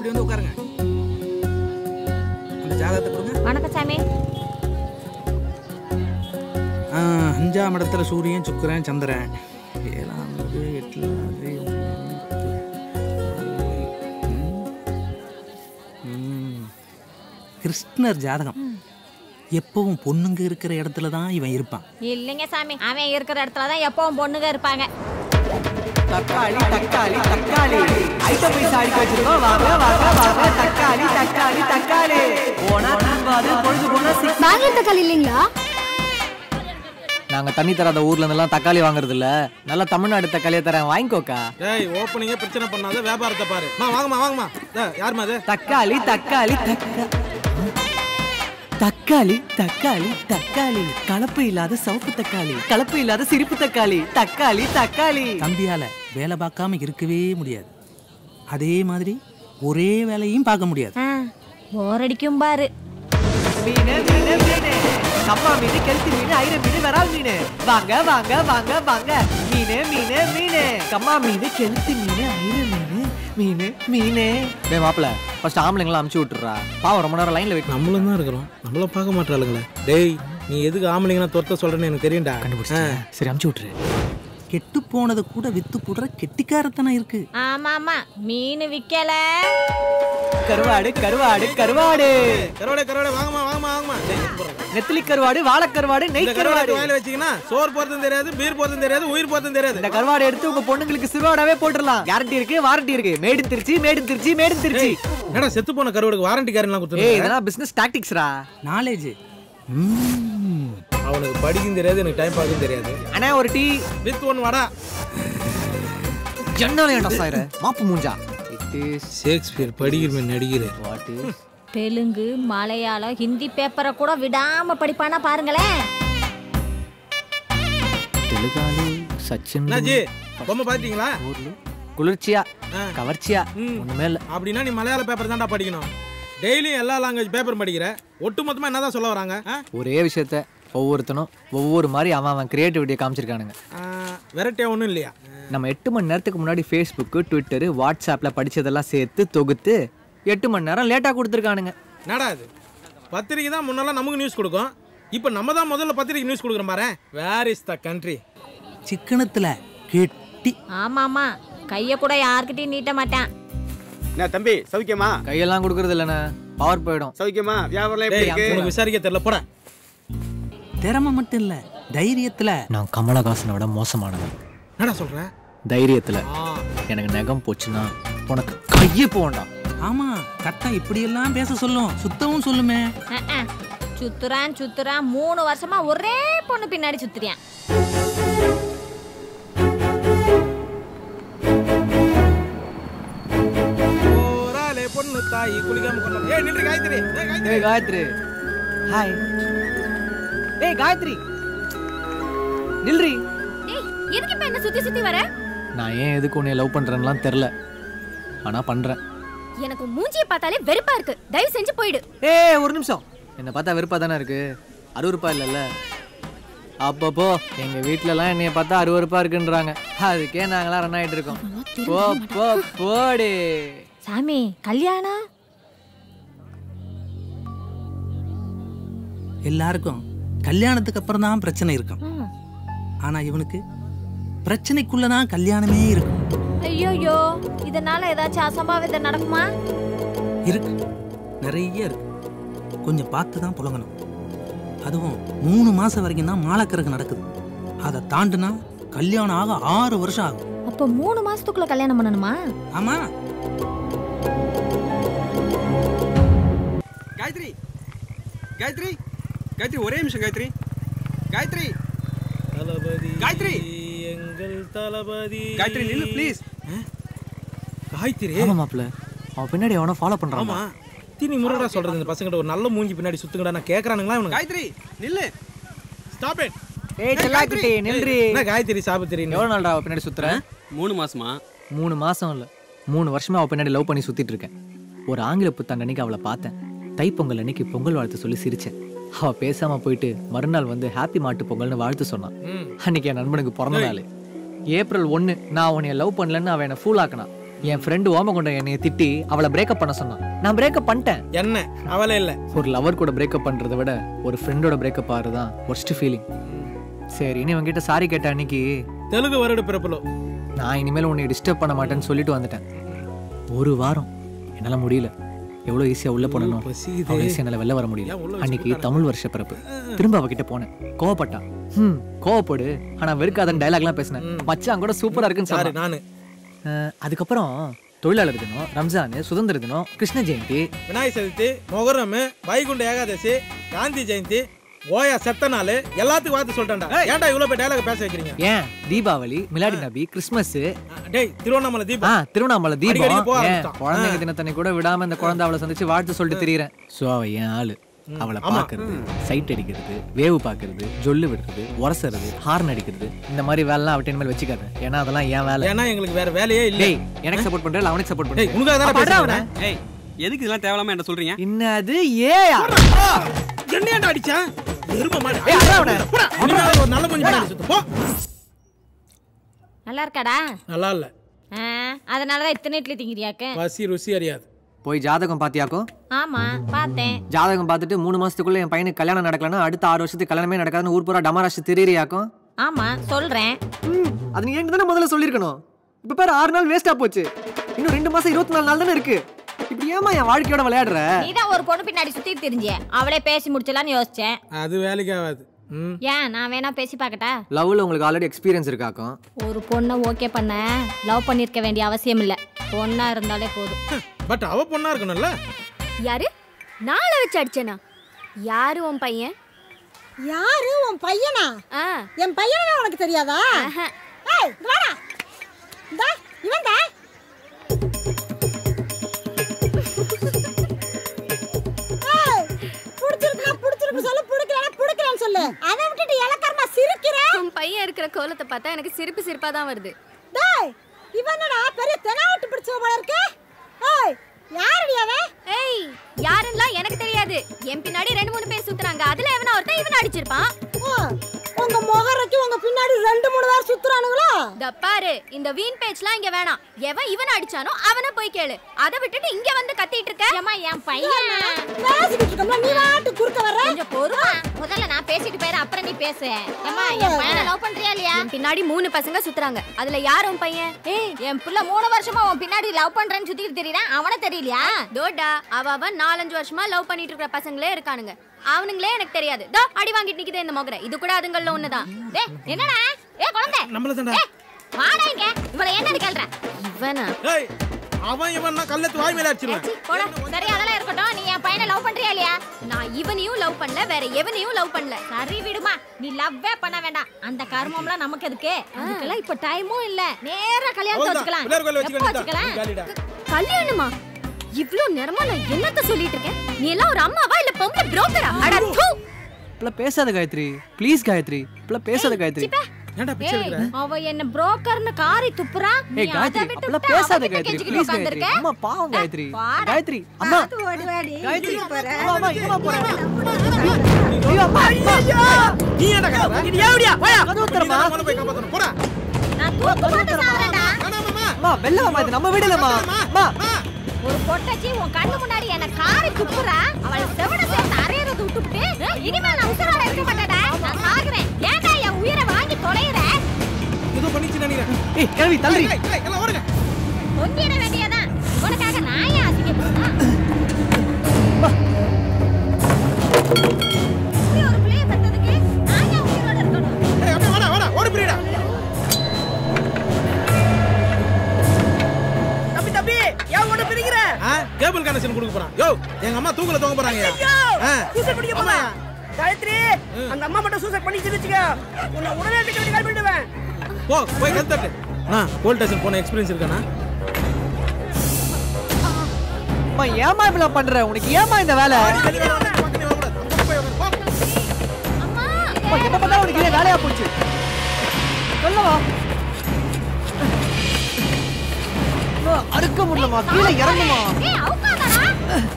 இப்படி வந்து உட்காருங்க அந்த ஜாதகத்தை கொடுங்க வணக்கம் சாமி ஆ, அஞ்சாம் இடத்துல சூரியன் சுக்கிரன் சந்திரன் ஏழாம் வீடு எட்டுல அது, ம். கிருஷ்ணர் ஜாதகம் எப்பவும் பொண்ணுங்க இருக்கிற இடத்துல தான் இவன் இருப்பான் இல்லைங்க சாமி அவன் இருக்கிற இடத்துல தான் எப்பவும் பொண்ணுங்க இருப்பாங்க தக்காளி தக்காளி தக்காளி ஐட்டம் பைசா அடிக்க வச்சிருக்கோம் வாங்க வாங்க வாங்க தக்காளி தக்காளி தக்காளி போனா திரும்பாது பொழுது போனா சிக்ஸ் பேங்க்ல தக்காளி இல்லைங்களா நாங்க தண்ணி தராத ஊர்ல இருந்தெல்லாம் தக்காளி வாங்குறது இல்ல நல்லா தமிழ்நாடு தக்காளியை தரேன் வாங்கிக்கோக்கா டேய் ஓப்பனிங்கே பிரச்சனை பண்ணாத வியாபாரத்தை பாரு மா வாங்கம்மா வாங்கம்மா டேய், யாரும்மா அது தக்காளி தக்காளி தக்கா தக்காளி தக்காளி தக்காளி கலப்பு இல்லாத சவுப்பு தக்காளி கலப்பு இல்லாத சிரிப்பு தக்காளி தக்காளி தக்காளி தம்பியால வேலை பார்க்காம இருக்கவே முடியாது அதே மாதிரி ஒரே வேலையும் பார்க்க முடியாது போர் அடிக்கும் பாரு மீனு மீனு மீனு கப்பா மீன் கெளுத்தி மீன் ஐர மீன் விரால் மீன் வாங்க வாங்க வாங்க வாங்க மீனு மீனு மீனு கம்மா மீன் கெளுத்தி மீன் ஐர மீன் மீனு மீனு டேய் மாப்பிள ஃபர்ஸ்ட் ஆம்பளைங்கள அமுச்சு விட்டுறா பாவம் ரொம்ப நேரம் லைன்ல வெயிட் நம்மளும் தான் இருக்கிறோம் நம்மள பார்க்க மாட்டாளுங்களே டேய் நீ எதுக்கு ஆம்பளைங்கன்னா துரத்த சொல்றேன்னு எனக்கு தெரியும்டா கண்டுபிடிச்சா சரி அமுச்சு விட்டுரு கெட்டு போனதை கூட வித்து போடுற கெட்டிக்காரத்தனம் இருக்கு ஆமா ஆமா மீன் விக்கல கருவாடு கருவாடு கருவாடு கருவாடே கருவாடே வாங்கம்மா வாங்கம்மா வாங்கம்மா டேய், இது போடுறேன். நெத்திலி கருவாடு வாழைக்கருவாடு இந்த நெய் கருவாடை கருவாடு வாயில வச்சீங்கன்னா சோறு போறதும் தெரியாது பீர் போறதும் தெரியாது உயிர் போறதும் தெரியாது இந்த கருவாடு எடுத்து உங்க பொண்ணுங்களுக்கு சிறுவாடாவே போட்டுடலாம் கேரண்டி இருக்கு வாரண்டி இருக்கு மேடு திருச்சி மேடு திருச்சி மேடு திருச்சி என்னடா செத்து போன கருவாடுக்கு வாரண்டி காரன்லாம் ஏய் கொடுத்துருங்க இதெல்லாம் பிசினஸ் டாக்டிக்ஸ்ரா நாலேஜ் அவனுக்கு படிக்கும் தெரியாது எனக்கு டைம் பார்க்கும் தெரியாது அண்ணா ஒரு டீ வித் ஒன் வடா என்ன வேண்டாம் சார் மாப்பு மூஞ்சா இட் இஸ் ஷேக்ஸ்பியர் படிக்கிற நடிகர் வாட் இஸ் தெலுங்கு மலையாளம் ஹிந்தி பேப்பரை கூட விடாம படிப்பானா பாருங்களேன் தெலுங்காலு சச்சின் என்னாச்சு பொம்மை பாத்தீங்களா ஊர்ல குளிர்ச்சியா ஆ. கவர்ச்சியா ம். ஒண்ணுமே இல்ல அப்படின்னா நீ மலையாள பேப்பர் தான்டா படிக்கணும் டெய்லியும் எல்லா லாங்குவேஜ் பேப்பர் படிக்கிற ஒட்டு மொத்தமா என்னதான் சொல்ல வராங்க ஆ? ஒரே விஷயத்த ஒவ்வொருத்தனும் ஒவ்வொரு மாதிரி அவன் அவன் கிரியேட்டிவிட்டியை காமிச்சிருக்கானுங்க ஆ, வெரைட்டியா ஒன்றும் இல்லையா நம்ம எட்டு மணி நேரத்துக்கு முன்னாடி ஃபேஸ்புக்கு ட்விட்டரு வாட்ஸ்அப்பில் படிச்சதெல்லாம் சேர்த்து தொகுத்து எட்டு மணி நேரம் லேட்டாக கொடுத்துருக்கானுங்க என்னடா இது பத்திரிக்கை தான் முன்னெல்லாம் நமக்கு நியூஸ் கொடுக்கும் இப்போ நம்ம தான் முதல்ல பத்திரிக்கை நியூஸ் கொடுக்குறோம் பாரு வேர் இஸ் த கண்ட்ரி சிக்கனத்துல கெட்டி ஆமா ஆமா கைய கூட யார்கிட்டயும் நீட்ட மாட்டான் என்ன தம்பி சௌக்கியமா கையெல்லாம் கொடுக்கறது இல்லைண்ணே பவர் போயிடும் சௌக்கியமா வியாபாரம் எப்படி இருக்கு உனக்கு விசாரிக்க தெரியல போட திறமை மட்டும் இல்ல தைரியத்துல நான் கமலஹாசனை விட மோசமானவன் என்னடா சொல்ற தைரியத்தில் ஆ, எனக்கு நகம் போச்சுன்னா உனக்கு கையே போண்டா ஆமா கட்டம் இப்படியெல்லாம் பேச சொல்லும் சுத்தவும் சொல்லுமே அஹ், அஹ். சுத்துறான் சுத்துறான் மூணு வருஷமா ஒரே பொண்ணு பின்னாடி சுத்துறியான் போறாளே பொண்ணு தாய் குளிக்காம கொள்ள ஏய் நின்று காய்கறி ஏய் காய்கறி ஏய் காயத்ரி ஹாய் ஏய் காயத்ரி நில்றி ஏய் எதுக்கு இப்ப என்ன சுத்தி சுத்தி வர நான் ஏன் எதுக்கு உன்னை லவ் பண்ணுறேன்லாம் தெரில ஆனால் பண்ணுறேன் எனக்கு மூஞ்சிய பார்த்தாலே வெறுப்பா இருக்கு தயவு செஞ்சு போயிடு ஏய் ஒரு நிமிஷம் என்னை பார்த்தா வெறுப்பாக தானே இருக்கு அருவருப்பா இல்லைல்ல அப்பப்போ எங்கள் வீட்டிலலாம் என்னைய பார்த்தா அருவருப்பா இருக்குன்றாங்க அதுக்கே நாங்களாம் ரன் ஆகிட்டு இருக்கோம் போ போ போடி சாமி கல்யாணம் எல்லாருக்கும் கல்யாணத்துக்கு அப்புறம் தான் பிரச்சனை இருக்கும் ம். ஆனா இவனுக்கு பிரச்சனைக்குள்ளதான் கல்யாணமே இருக்கும் ஐயோயோ இதனால ஏதாச்சும் அசம்பாவிதம் நடக்குமா இருக்கு நிறைய இருக்கு கொஞ்சம் பார்த்து தான் புழங்கணும் அதுவும் மூணு மாசம் வரைக்கும் தான் மாலக்கறகு நடக்குது அதை தாண்டுனா கல்யாணம் ஆக ஆறு வருஷம் ஆகும் அப்ப மூணு மாசத்துக்குள்ள கல்யாணம் பண்ணணுமா ஆமா காயத்ரி காயத்ரி காயத்ரி ஒரே நிமிஷம் காயத்ரி காயத்ரி தளபதி காயத்ரி! எங்கள் தளபதி காயத்ரி நில்லு ப்ளீஸ் காய்த்திரி ஆமா மாப்பிள்ள அவன் பின்னாடி அவனை ஃபாலோ பண்ணுறான் ஆமா தீனி முருகடா சொல்றது இந்த பசங்கிட்ட ஒரு நல்ல மூஞ்சி பின்னாடி சுத்துங்கடா நான் கேக்குறானுங்களா இவனுங்க காயத்ரி நில்லு ஸ்டாப் இட் ஏய் செல்லாக்குட்டி நில்றி என்ன காயத்ரி சாபத்திரி எவ்வளோ நாள்டா அவ பின்னாடி சுத்துறேன் மூணு மாசமா மூணு மாசம் இல்லை மூணு வருஷமா அவ பின்னாடி லவ் பண்ணி சுத்திட்டு இருக்கேன் ஒரு ஆங்கில புத்தாண்டு அன்னைக்கு அவளை பார்த்தேன் தைப்பொங்கல் அன்னைக்கு பொங்கல் வாழ்த்து சொல்லி சிரிச்சேன் அவ பேசாம போயிட்டு மறுநாள் வந்து ஹாப்பி மாட்டு பொங்கல்னு வாழ்த்து சொன்னான் அன்னைக்கு என் நண்பனுக்கு பிறந்த நாள் ஏப்ரல் ஒன்று நான் உன்னைய லவ் பண்ணலன்னு அவன் என்னை ஃபூல் ஆக்கினான் என் ஃப்ரெண்டு ஓமகுண்டம் என்னைய திட்டி அவளை பிரேக்கப் பண்ண சொன்னான் நான் பிரேக்கப் பண்ணிட்டேன் என்ன அவளே இல்ல ஒரு லவர் கூட பிரேக்கப் பண்றதை விட ஒரு ஃப்ரெண்டோட பிரேக்கப் ஆகிறது தான் ஒர்ஸ்ட் ஃபீலிங் சரி இனி உங்ககிட்ட சாரி கேட்ட அன்னைக்கு தெலுங்கு வருட பிறப்புலோ நான் இனிமேல் உன்னை டிஸ்டர்ப் பண்ண மாட்டேன்னு சொல்லிட்டு வந்துட்டேன் ஒரு வாரம் என்னால முடியல எவ்வளோ ஈஸியா உள்ள போனணும் பசியுதே. அவ்வளோ ஈஸியா என்னால வெளில வர முடியல ஏன் உள்ள வச்சு அன்னைக்கு தமிழ் வருஷ பிறப்பு திரும்ப அவகிட்ட போனேன் கோவப்பட்டா ம் கோவப்படு ஆனா வெறுக்காதன்னு டைலாக்லாம் பேசினேன் மச்சான் கூட சூப்பரா இருக்குன்னு சாரி சொன்னான் நானு அஹ், அதுக்கப்புறம் தொழிலாளர் தினம் ரம்ஜான் சுதந்திர தினம் கிருஷ்ண ஜெயந்தி விநாயகர் சதுர்த்தி மொகரம் வைகுண்ட ஏகாதசி காந்தி ஜெயந்தி ஓயா செத்த நாள் எல்லாத்துக்கும் வார்த்தை சொல்லிட்டேன்டா ஏன்டா இவ்வளவு போய் டைலாக் பேச வைக்கிறீங்க ஏன் தீபாவளி மிலாடி நபி கிறிஸ்மஸ் டேய் திருவண்ணாமலை ஆ தீபம் திருவண்ணாமலை அடிக்கடி தீபம் போக ஏன் ஆரம்பிச்சிட்டான். குழந்தைங்க தினத்தனை கூட விடாம இந்த குழந்தை அவளை சந்திச்சு வாழ்த்து சொல்லிட்டு திரியறேன் சோ அவ என் ஆளு அவளை பாக்குறது சைட் அடிக்கிறது வேவு பாக்குறது ஜொல்லு விடுறது உரசறது ஹார்ன் அடிக்கிறது இந்த மாதிரி வேலைலாம் அவட்ட இனிமேல் வச்சுக்காத ஏன்னா அதெல்லாம் என் வேலை ஏன்னா எங்களுக்கு வேற வேலையே இல்ல டேய் எனக்கு சப்போர்ட் பண்ற இல்ல அவனுக்கு சப்போர்ட் டேய் பண்ற உனக்காக தானே பண்றா பேசுறேன் ஏய் எதுக்கு இதெல்லாம் தேவையில்லாம என்ன சொல்றீங்க என்னது ஏயா என்னையாண்டா அடிச்சா எரும மாடு ஏய், அதான் அவனை. இனிமேல் ஒரு நல்ல கொஞ்சம் பின்னாடி சுத்து. போ நல்லா இருக்காடா நல்லா இல்ல ஆ, அதனாலதான் இத்தனை இட்லி திங்கிறியாக்க பசி ருசி அறியாது போய் ஜாதகம் பாத்தியாக்கும் ஆமா பார்த்தேன் ஜாதகம் பார்த்துட்டு மூணு மாசத்துக்குள்ள என் பையனுக்கு கல்யாணம் நடக்கலன்னா அடுத்த ஆறு வருஷத்துக்கு கல்யாணமே நடக்காதுன்னு ஊர் பூரா டமாராஷ் திரியறியாக்கும் ஆமா சொல்றேன் ம், அது நீ என்கிட்ட தானே முதல்ல சொல்லிருக்கணும் இப்ப பாரு ஆறு நாள் வேஸ்டா போச்சு இன்னும் ரெண்டு மாசம் இருபத்தி நாலு நாள் தானே இருக்கு இப்படி ஏமா என் வாழ்க்கையோட விளையாடுற நீதான் ஒரு பொண்ணு பின்னாடி சுத்தி தெரிஞ்ச அவளே பேசி முடிச்சலான்னு யோசிச்சேன் அது வேலைக்கு ஆகாது ம் ஏன் நான் வேணா பேசி பார்க்கட்டா லவ்ல உங்களுக்கு ஆல்ரெடி எக்ஸ்பீரியன்ஸ் இருக்காக்கும் ஒரு பொண்ணை ஓகே பண்ண லவ் பண்ணிருக்க வேண்டிய அவசியம் இல்ல பொண்ணா இருந்தாலே போதும் பட் அவ பொண்ணா இருக்கணும்ல யாரு நாளை வச்சு அடிச்சேனா யாரு உன் பையன் யாரு உன் பையனா ஆ என் பையனா உனக்கு தெரியாதா ஆஹா. ஏய் இங்க வாடா இந்த இவன்டா ஏய், புடிச்சிருக்குன்னா புடிச்சிருக்கு சொல்லு புடிக்கலன்னா புடிக்கலன்னு சொல்லு அதை விட்டுட்டு இலக்கரமா சிரிக்கிற உன் பையன் இருக்கிற கோலத்தை பார்த்தா எனக்கு சிரிப்பு சிரிப்பா தான் வருது டேய் இவன் என்னடா பெரிய தெனாவட்டு பிடிச்ச போல இருக்கு ஏய் யாருடி அவன் ஏய் யாருன்னா எனக்கு தெரியாது என் பின்னாடி ரெண்டு மூணு பேர் சுத்துறாங்க அதுல எவனா ஒருத்தன் இவன் அடிச்சிருப்பான் ஓ, உங்க முகரைக்கு உங்க பின்னாடி ரெண்டு மூணு பேர் சுத்துறானுங்களா இந்த பாரு இந்த வீண் பேச்செல்லாம் இங்க வேணாம் எவன் இவன் அடிச்சானோ அவனை போய் கேளு அதை விட்டுட்டு இங்க வந்து கத்திட்டு இருக்க ஏம்மா என் பையன் பேசிக்கிட்டு இருக்கோம்ல நீ வாட்டு குறுக்க வர்ற கொஞ்சம் பொறுமா முதல்ல நான் பேசிட்டு போயிரு அப்புறம் நீ பேசு ஏம்மா என் பையனை லவ் பண்றியா இல்லையா என் பின்னாடி மூணு பசங்க சுத்துறாங்க அதுல யார் உன் பையன் ஏய் என் புள்ள மூணு வருஷமா உன் பின்னாடி லவ் பண்றேன்னு சுத்திட்டு தெரியறான் அவன தெரியலையா தோடா அவ அவன் நாலஞ்சு வருஷமா லவ் பண்ணிட்டு இருக்கிற பசங்களே இருக்கானுங்க அவனுங்களே எனக்கு தெரியாது தோ அடி வாங்கிட்டு நிக்குதே இந்த மொகரை இது கூட அதுங்கள்ல ஒண்ணுதான் டேய் என்னடா ஏ குழந்தை நம்மள தான்டா ஏய் வாடா இங்க இவள என்னன்னு கேள்ற இவனா ஏய் அவன் இவன் நான் கல்லத்து வாய் மேல அடிச்சிருவேன் ஏச்சி, போடா சரி அதெல்லாம் இருக்கட்டும் நீ என் பையனை லவ் பண்றியா இல்லையா நான் இவனையும் லவ் பண்ணல வேற எவனையும் லவ் பண்ணல சரி விடுமா நீ லவ்வே பண்ண வேண்டாம் அந்த கர்மம்லாம் நமக்கு எதுக்கு அதுக்கெல்லாம் இப்ப டைமும் இல்ல நேரா கல்யாணத்தை அவ்வளவுதான். வச்சுக்கலாம் பிள்ளையார் கோயில்ல எப்போ வச்சுக்கலாம் வச்சுக்கலாம் காலிடா கல்யாணமா இவ்ளோ நேரமா நான் என்னத்த சொல்லிட்டு இருக்கேன் நீ எல்லாம் ஒரு அம்மாவா இல்ல பொம்பளை புரோக்கரா அட தூ இப்பெல்லாம் பேசாத காயத்ரி ப்ளீஸ் காயத்ரி இப்பெல்லாம் பேசாத காயத்ரி ஏன்டா பிச்சை ஏய், எடுக்கிற அவ என்ன புரோக்கர்னு காரி துப்புறா நீ ஏய் அதை காயத்ரி விட்டு அப்பெல்லாம் விட்டு பேசாத அவகிட்ட காயத்ரி கெஞ்சிக்கிட்டு ப்ளீஸ் காயத்ரி உட்கார்ந்திருக்க? அம்மா பாவம் காயத்ரி வாடா. காயத்ரி அம்மா ஓடி வாடி காயத்ரி போற அம்மா அம்மா இங்கமா போறேன் ஐயோ அம்மா அம்மா நீ ஏன்டா கத்துற இது ஏவடியா போயா கதவு நீ தரமா தான் அவனை போய் காப்பாத்தணும் போடா நான் தூக்கு போட்டு சாவறேன்டா வேணாமாமா அம்மா வெள்ள அம்மா இது நம்ம வீடுலம்மா அம்மா ஒரு பொட்டச்சி உன் கண்ணு முன்னாடி என்ன காரி துப்புறா அவளை செவன சேர்த்து அரையறது விட்டுப்புட்டு இனிமே நான் உசுரோட இருக்க மாட்டேடா நான் சாகுறேன் ஏன்டா என் உயிரை வாங்கி தொலைகிற ஏதோ பண்ணிச்சு நினைக்கிறேன் ஏய் கிழவி தள்ளி ஏய், ஏய், எல்லாம் ஓடுங்க கொண்டிட வேண்டியதான் உனக்காக நான் ஏன் அசிங்கப்படுறேன் இப்படி ஒரு பிள்ளைய பெத்ததுக்கு நான் ஏன் உயிரோட இருக்கணும் ஏய் அப்படியே வாடா வாடா ஓடி பிரியடா தம்பி தம்பி ஏன் ஒண்ணு பிரிக்கிற ஆ கேபிள் கனெக்ஷன் கொடுக்க போறான் யோ எங்க அம்மா தூக்குல தொங்க போறாங்க ஆ சூசைட் பண்ணிக்க போறா காயத்ரி அந்த அம்மா மட்டும் சூசைட் பண்ணி வச்சுக்க உன்னை உடனே வீட்டு விட்டு கால் பண்ணிடுவேன் போ போய் கழுத்தட்டு நான் போலீஸ் ஸ்டேஷன் போன எக்ஸ்பீரியன்ஸ் இருக்கானா அம்மா ஏமா இப்படி பண்ற உனக்கு ஏமா இந்த வேலை அம்மா அம்மா எப்ப பார்த்தா உனக்கு இதே வேலையா போச்சு சொல்லவா அம்மா, அறுக்க முடியலமா கீழே இறங்குமா ஏய் அவுக்காதடா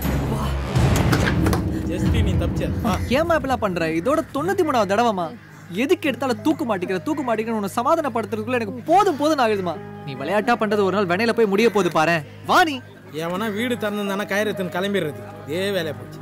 ஜஸ்டி நீ தப்பிச்ச வா ஏமா இப்படிலாம் பண்ற இதோட தொண்ணூத்தி மூணாவது தடவைமா எதுக்கு எடுத்தாலும் தூக்க மாட்டேங்கிற தூக்க மாட்டேங்கிற உன்னை சமாதானப்படுத்துறதுக்குள்ள எனக்கு போதும் போதும் ஆகுதுமா நீ விளையாட்டா பண்றது ஒரு நாள் வெண்ணையில போய் முடிய போகுது பாரு வா நீ எவனா வீடு திறந்துருந்தானா கயிறுத்துன்னு கிளம்பிடுறது இதே வேலையை போச்சு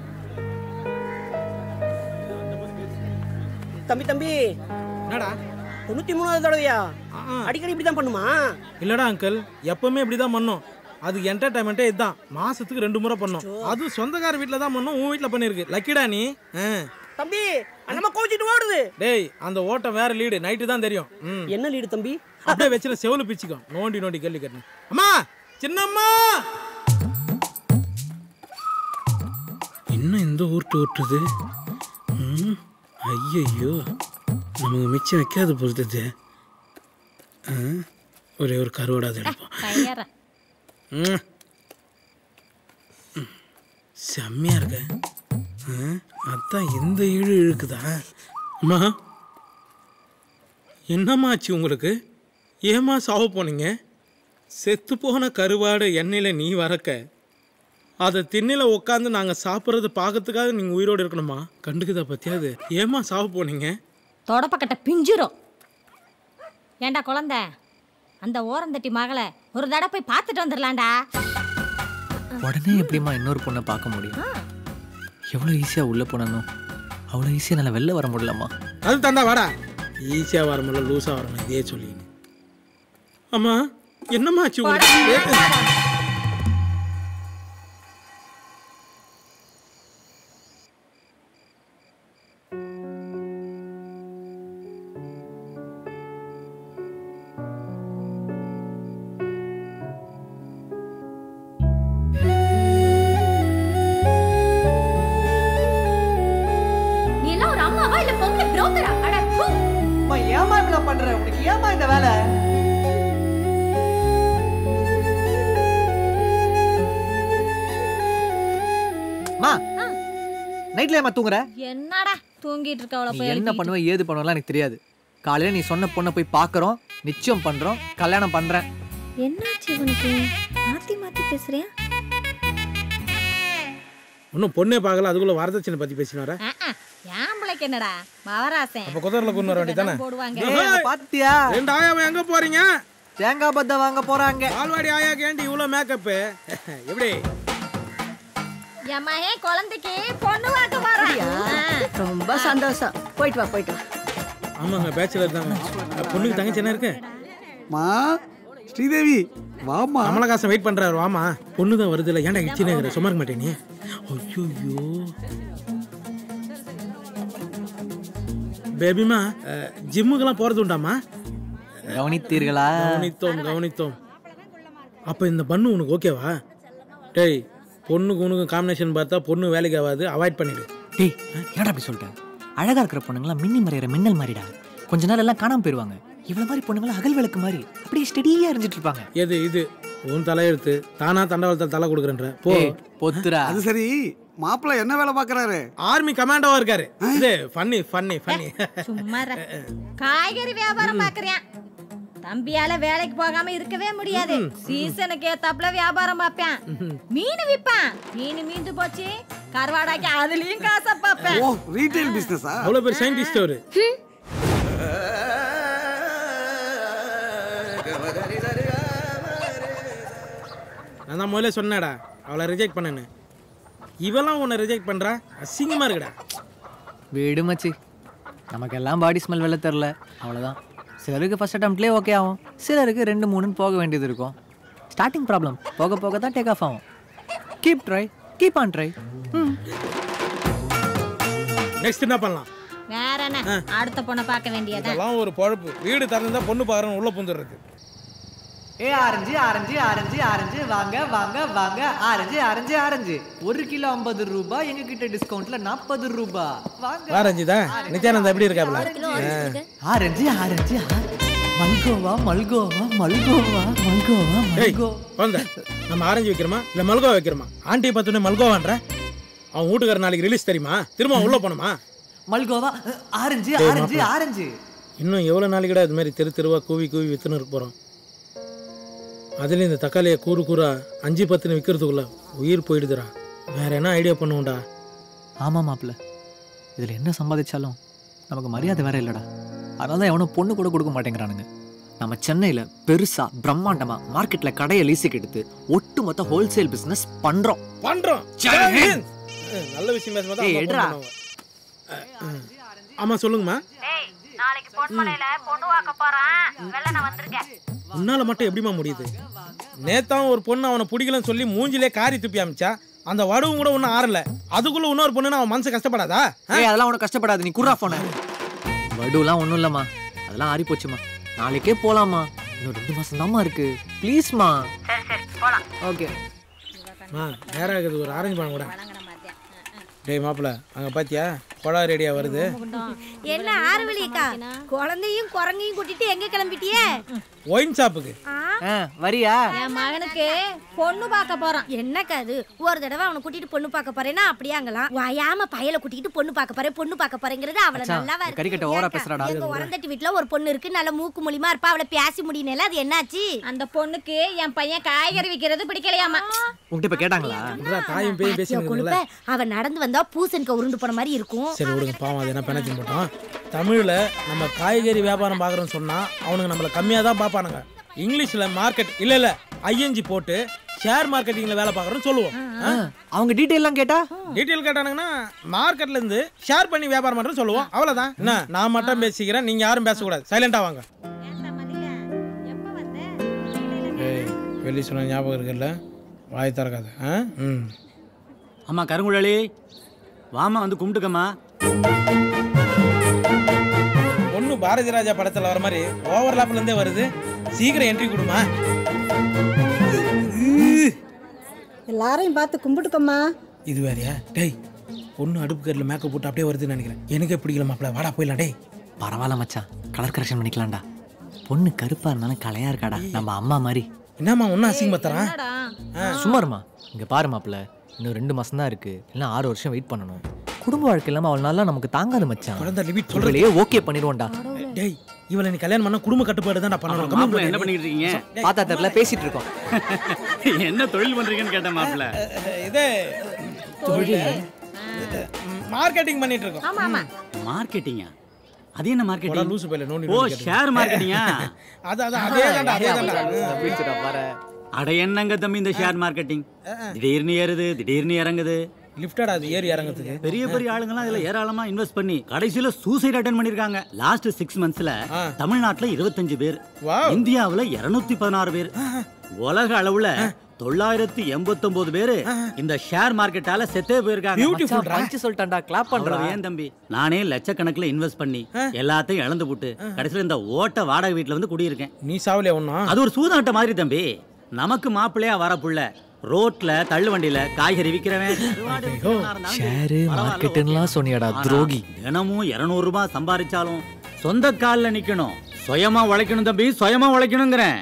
தம்பி தம்பி என்னடா தொண்ணூத்தி மூணாவது தடவையா ஆ, ஆ. அடிக்கடி இப்படிதான் பண்ணுமா இல்லடா அங்கிள் எப்பவுமே இப்படிதான் பண்ணோம் அது என்டர்டைன்மெண்ட்டே இதுதான் மாசத்துக்கு ரெண்டு முறை பண்ணோம் அதுவும் சொந்தக்கார வீட்டில் தான் பண்ணோம் உன் வீட்டில் பண்ணிருக்கு லக்கிடா நீ ஆ. தம்பி அண்ணம்மா கோச்சிட்டு ஓடுது டேய் அந்த ஓட்டம் வேற லீடு நைட்டு தான் தெரியும் ம் என்ன லீடு தம்பி அப்படியே வச்சுல செவலு பிச்சுக்கும் நோண்டி நோண்டி கேள்வி கேட்டேன் அம்மா சின்னம்மா இன்னும் இந்த ஊர்ட்டு ஓட்டுறது ம் ஐயையோ நமக்கு மிச்சம் வைக்காது பொறுத்தது ஆ, ஒரே ஒரு கருவாடாது எடுப்போம் கையற ம். ம். செம்மையா இருக்க ஆ, அதான் இந்த இழு இழுக்குதா அம்மா என்னம்மா ஆச்சு உங்களுக்கு ஏம்மா சாவ போனீங்க செத்து போன கருவாடு எண்ணெயில் நீ வரக்க அதை திண்ணில உட்காந்து நாங்கள் சாப்பிட்றது பார்க்கறதுக்காக நீங்கள் உயிரோடு இருக்கணுமா கண்டுக்குதா பத்தியாது ஏம்மா சாவ போனீங்க தொடப்பக்கட்ட பிஞ்சிரும் ஏண்டா குழந்தை அந்த ஓரந்தட்டி மகளை ஒரு தடவை போய் பார்த்துட்டு வந்துடலாம்டா உடனே எப்படிம்மா இன்னொரு பொண்ணை பார்க்க முடியும் எவ்வளோ ஈஸியாக உள்ளே போனனும் அவ்வளோ ஈஸியாக நல்லா வெளில வர முடியலம்மா அது தந்தா வாடா ஈஸியாக வர முடியல லூஸாக வரணும் இதே சொல்லி அம்மா என்னம்மா ஆச்சு உங்களுக்கு நீ எல்லாம் ஒரு அம்மாவா இல்ல பொம்பளை புரோக்கரா அட தூ. அம்மா ஏமா இப்படிலாம் பண்ற உனக்கு ஏமா இந்த வேலை மா நைட்ல ஏமா தூங்குற என்னடா தூங்கிட்டு இருக்க அவளை நீ போய் என்ன எழுப்பிட்டு. பண்ணுவ ஏது பண்ணுவலாம் எனக்கு தெரியாது காலையில நீ சொன்ன பொண்ணை போய் பார்க்கறோம் நிச்சயம் பண்றோம் கல்யாணம் பண்றேன் என்னாச்சு இவனுக்கு மாத்தி மாத்தி பேசுறியா இன்னும் பொண்ணே பார்க்கல அதுக்குள்ள வரதட்சணை பற்றி பேசினார ஆ, ஆ, என் பிள்ளைக்கு என்னடா மவராசன் அப்போ குதிரில் கொண்டு வர வேண்டியதானே போடுவாங்க ஏய், அங்க பாத்தியா ரெண்டு ஆயாவை எங்கே போறீங்க தேங்காய் பத்த வாங்க போறாங்க பால்வாடி ஆயாக்கு ஏன்டி இவ்வளோ மேக்கப்பு எப்படி என் மகன் குழந்தைக்கு பொண்ணு வாக்க வரான் ரொம்ப சந்தோஷம் போயிட்டு வா போயிட்டு வா ஆமாங்க பேச்சுலர் தாங்க பொண்ணுக்கு தங்கச்சி என்ன இருக்கு மா ஸ்ரீதேவி வாமா கமலஹாசன் வெயிட் பண்றாரு வாமா பொண்ணு தான் வருது இல்லை ஏன்டா இச்சினேங்கிற சும்மா இருக்க மாட்டேன் நீ ஐயோ பேபிமா ஜிம்முக்கெல்லாம் போறது உண்டாமா கவனித்தீர்களா கவனித்தோம் கவனித்தோம் அப்ப இந்த பண்ணு உனக்கு ஓகேவா டேய் பொண்ணுக்கு உனக்கு காம்பினேஷன் பார்த்தா பொண்ணு வேலைக்கு ஆகாது அவாய்ட் பண்ணிடு டேய் என்னடா அப்படி சொல்லிட்டேன் அழகா இருக்கிற பொண்ணுங்களாம் மின்னி மறையிற மின்னல் மாதிரிடா கொஞ்ச நாள் எல்லாம் காணாம போயிருவாங்க இவ்வளவு மாதிரி பொண்ணுங்களாம் அகல் விளக்கு மாதிரி அப்படியே ஸ்டெடியா எரிஞ்சிட்டு இருப்பாங்க எது இது உன் தலையெழுத்து தானா தண்டவாளத்தில் தலை கொடுக்குறேன்ற போ ஏய், பொத்துரா அது சரி மாப்பிள்ளை என்ன வேலை பார்க்கறாரு ஆர்மி கமாண்டோவா இருக்காரு இது ஃபன்னி ஃபன்னி ஃபன்னி சும்மா இரு. காய்கறி வியாபாரம் பாக்குறியான் தம்பியால வேலைக்கு போகாம இருக்கவே முடியாது சீசனுக்கு ஏத்தாப்புல வியாபாரம் பார்ப்பேன் மீன் விப்பான் மீன் மீந்து போச்சு கருவாடாக்கி அதுலயும் காசை பார்ப்பேன் ஓ ரீட்டைல் பிசினஸா அவ்வளோ பேர் சயின்டிஸ்ட் அவரு நான் தான் முதல்ல சொன்னேடா அவளை ரிஜெக்ட் பண்ணேன்னு இவெல்லாம் உன்னை ரிஜெக்ட் பண்றா அசிங்கமா இருக்குடா வீடு மச்சி நமக்கெல்லாம் பாடி ஸ்மெல் வெளில தெரில அவ்வளோதான் சிலருக்கு ஃபர்ஸ்ட் அட்டம்ப்ட்லேயே ஓகே ஆகும் சிலருக்கு ரெண்டு மூணுன்னு போக வேண்டியது இருக்கும் ஸ்டார்டிங் ப்ராப்ளம் போக போக தான் டேக் ஆஃப் ஆகும் keep try keep on try next என்ன பண்ணலாம் வேற என்ன அடுத்த பொண்ணை பார்க்க வேண்டியதான் இதெல்லாம் ஒரு பொழப்பு வீடு திறந்தா பொண்ணு பாக்குறேன் உள்ள புந்துடுறது ஏ ஆரஞ்சு ஆரஞ்சு ஆரஞ்சு ஆரஞ்சு வாங்க வாங்க வாங்க ஆரஞ்சு ஆரஞ்சு ஆரஞ்சு ஒரு கிலோ ஐம்பது ரூபாய் எங்க கிட்ட டிஸ்கவுண்ட்ல நாற்பது ரூபாய் வாங்க வாரஞ்சிதா நித்யானந்தா எப்படி இருக்காப்ல orange orange orange. Malgova Malgova Malgova Malgova ஏய் மல்கோ குழந்தை நம்ம ஆரஞ்சு வைக்கிறோமா இல்ல மல்கோவா வைக்கிறோமா ஆண்டியை பார்த்தோன்னே மல்கோவான்ற அவன் வீட்டுக்கார நாளைக்கு ரிலீஸ் தெரியுமா திரும்ப அவன் உள்ள போனோமா மல்கோவா அஹ், ஆரஞ்சு டேய், ஆரஞ்சு மாப்பிள. ஆரஞ்சு இன்னும் எவ்வளோ நாளைக்குடா இது மாதிரி தெரு தெருவா கூவி கூவி வித்துன்னு இருக்க போகிறோம் அதுலேயும் இந்த தக்காளியை கூறு கூறா அஞ்சு பத்துன்னு விற்கிறதுக்குள்ள உயிர் போயிடுதுடா வேற என்ன ஐடியா பண்ணுவோம்டா ஆமா மாப்பிள்ள இதுல என்ன சம்பாதிச்சாலும் நமக்கு மரியாதை வேற இல்லடா அதனால தான் எவனும் பொண்ணு கூட கொடுக்க மாட்டேங்கிறானுங்க நம்ம சென்னையில பெருசா பிரம்மாண்டமா மார்க்கெட்ல கடையை லீஸுக்கு எடுத்து ஒட்டுமொத்த ஹோல்சேல் பிசினஸ் பண்றோம் பண்றோம் ஜெய் ஹிந்த். அஹ், நல்ல விஷயம் பேசும்போது ஏய், அம்மா எடுறா. phone பண்ணுவாங்க. அஹ், ஆமா சொல்லுங்கம்மா நாளைக்கு பொன்மலையில பொண்ணு வாக்க போறான் வெள்ளன வந்திருக்கேன் உன்னால மட்டும் எப்படிம்மா முடியுது நேத்தான் ஒரு பொண்ணு அவனை பிடிக்கலன்னு சொல்லி மூஞ்சிலே காரி துப்பி அமிச்சா அந்த வடுவும் கூட ஒன்றும் ஆறல அதுக்குள்ள இன்னொரு பொண்ணுன்னு அவன் மனசு கஷ்டப்படாதா ஏய் அதெல்லாம் உனக்கு கஷ்டப்படாது நீ குர்ரா போன வடுலாம் ஒன்றும் இல்லைம்மா அதெல்லாம் ஆறி போச்சுமா நாளைக்கே போலாமா இன்னும் ரெண்டு மாசம் தாம்மா இருக்கு ப்ளீஸ்மா சரி சரி போலாம் ஓகே மா நேரம் இருக்குது ஒரு ஆரஞ்சு பழம் கூட டேய் மாப்பிள அங்க பாத்தியா கொடா ரெடியா வருது என்ன ஆறுவலிக்கா குழந்தையும் குரங்கையும் கூட்டிட்டு எங்க கிளம்பிட்டியே ஒயின் ஷாப்புக்கு வரியா என் மகனுக்கு பொண்ணு பார்க்க போறான் என்னக்கா அது ஒரு தடவை அவனை கூட்டிட்டு பொண்ணு பார்க்க போறேன்னா அப்படியாங்களாம் வயாம பயல கூட்டிட்டு பொண்ணு பார்க்க போறேன் பொண்ணு பார்க்க போறேங்கிறது அவள மச்சான், நல்லாவா இந்த கறிக்கட்டை ஓவரா பேசுறாடா. எங்க உரந்தட்டி வீட்டுல ஒரு பொண்ணு இருக்கு நல்ல மூக்கு மூலியமா இருப்பா அவளை பேசி முடியல அது என்னாச்சு அந்த பொண்ணுக்கு என் பையன் காய்கறி விக்கிறது பிடிக்கலையாமா உங்ககிட்ட இப்ப கேட்டாங்களா விட்றா, தாயும் பேயும் பாத்தியா கொழுப்ப? பேசினுங்களா அவ நடந்து வந்தா பூசணிக்க உருண்டு போன மாதிரி இருக்கும் சரி விடுங்க பாவம் அது என்ன பெனச்சு போட்டோம் தமிழில் நம்ம காய்கறி வியாபாரம் பார்க்குறோன்னு சொன்னால் அவனுங்க நம்மளை கம்மியாக தான் பார்ப்பானுங்க இங்கிலீஷில் மார்க்கெட் இல்லை இல்லை ஐஎன்ஜி போட்டு ஷேர் மார்க்கெட்டிங்கில் வேலை பார்க்குறோன்னு சொல்லுவோம் அவங்க டீட்டெயிலாம் கேட்டா டீட்டெயில் கேட்டானுங்கன்னா மார்க்கெட்ல இருந்து ஷேர் பண்ணி வியாபாரம் பண்ணுறோன்னு சொல்லுவோம் அவ்வளோதான் என்ன நான் மட்டும் பேசிக்கிறேன் நீங்கள் யாரும் பேசக்கூடாது சைலண்டாக வாங்க ஏய் வெளி சொன்ன ஞாபகம் இருக்குல்ல வாய் திறக்காத ஆ ம் அம்மா கருங்குழலி வாமா வந்து கும்பிட்டுக்கம்மா ஒன்று பாரதி ராஜா படத்தில் வர மாதிரி ஓவர்லாப்ல இருந்தே வருது சீக்கிரம் என்ட்ரி கொடுமா எல்லாரையும் பார்த்து கும்பிட்டுக்கோமா இது வேறயா டேய் பொண்ணு அடுப்பு கரில் மேக்கப் போட்டு அப்படியே வருதுன்னு நினைக்கிறேன் எனக்கே பிடிக்கல மாப்பிள வாடா போயிடலாம் டேய் பரவாயில்ல மச்சான் கலர் கரெக்ஷன் பண்ணிக்கலாம்டா பொண்ணு கருப்பா இருந்தாலும் கலையா இருக்காடா நம்ம அம்மா மாதிரி என்னம்மா ஒன்றும் அசிங்கப்படுத்துறான் சும்மா இருமா இங்க பாரு மாப்பிள இன்னும் ரெண்டு மாசம் தான் இருக்கு இல்லைன்னா ஆறு வருஷம் வெயிட் பண்ணணும் குடும்ப வாழ்க்கை இல்லாம அவள் நல்லா நமக்கு தாங்காது மச்சான் குழந்தை லிமிட் சொல்றேன் இவளையே ஓகே பண்ணிடுவோம்டா டேய் இவளை நீ கல்யாணம் பண்ண குடும்ப கட்டுப்பாடு தான் பண்ணணும் கம்மி மாப்பிள்ள பண்ணு. என்ன பண்ணிட்டு இருக்கீங்க பார்த்தா தெரியல பேசிட்டு இருக்கோம் என்ன தொழில் பண்றீங்கன்னு கேட்டேன் மாப்பிள்ள இது மார்க்கெட்டிங் பண்ணிட்டு இருக்கோம் ஆமா ஆமா மார்க்கெட்டிங்கா அது என்ன போடா, மார்க்கெட்டிங் லூசு பையில நோண்டி ஓ நோண்டி கேட்டு. ஷேர் மார்க்கெட்டிங்கா அது அது அதே தான்டா அதே தான்டா அட என்னங்க தம்பி இந்த ஷேர் மார்க்கெட்டிங் திடீர்னு ஏறுது திடீர்னு இறங்குது லிஃப்டடா அது ஏறி இறங்குறதுக்கு பெரிய பெரிய ஆளுங்கலாம் இதுல ஏராளமா இன்வெஸ்ட் பண்ணி கடைசியில சூசைட் அட்டன் பண்ணிருக்காங்க லாஸ்ட் சிக்ஸ் மந்த்ஸ்ல தமிழ்நாட்டுல இருபத்தஞ்சு பேர் இந்தியாவுல இருநூத்தி பதினாறு பேர் உலக அளவுல தொள்ளாயிரத்தி எண்பத்தொன்பது பேரு இந்த ஷேர் மார்க்கெட்டால செத்தே போயிருக்காங்க மச்சான், பஞ்சு சொல்லிட்டான்டா கிளாப் பண்றா அவ்வளவு ஏன் தம்பி நானே லட்சக்கணக்குல இன்வெஸ்ட் பண்ணி எல்லாத்தையும் இழந்து போட்டு கடைசியில இந்த ஓட்ட வாடகை வீட்டுல வந்து குடியிருக்கேன் நீ சாவலியா ஒண்ணா அது ஒரு சூதாட்ட மாதிரி தம்பி நமக்கு மாப்பிள்ளையா வர புள்ள ரோட்ல தள்ளு வண்டியில காய்கறி விக்கிறவன் ஷேரு மார்க்கெட்டுலாம் சொன்னியாடா துரோகி தினமும் இருநூறு ரூபாய் சம்பாதிச்சாலும் சொந்த கால்ல நிக்கணும் சுயமா உழைக்கணும் தம்பி சுயமா உழைக்கணுங்கிறேன்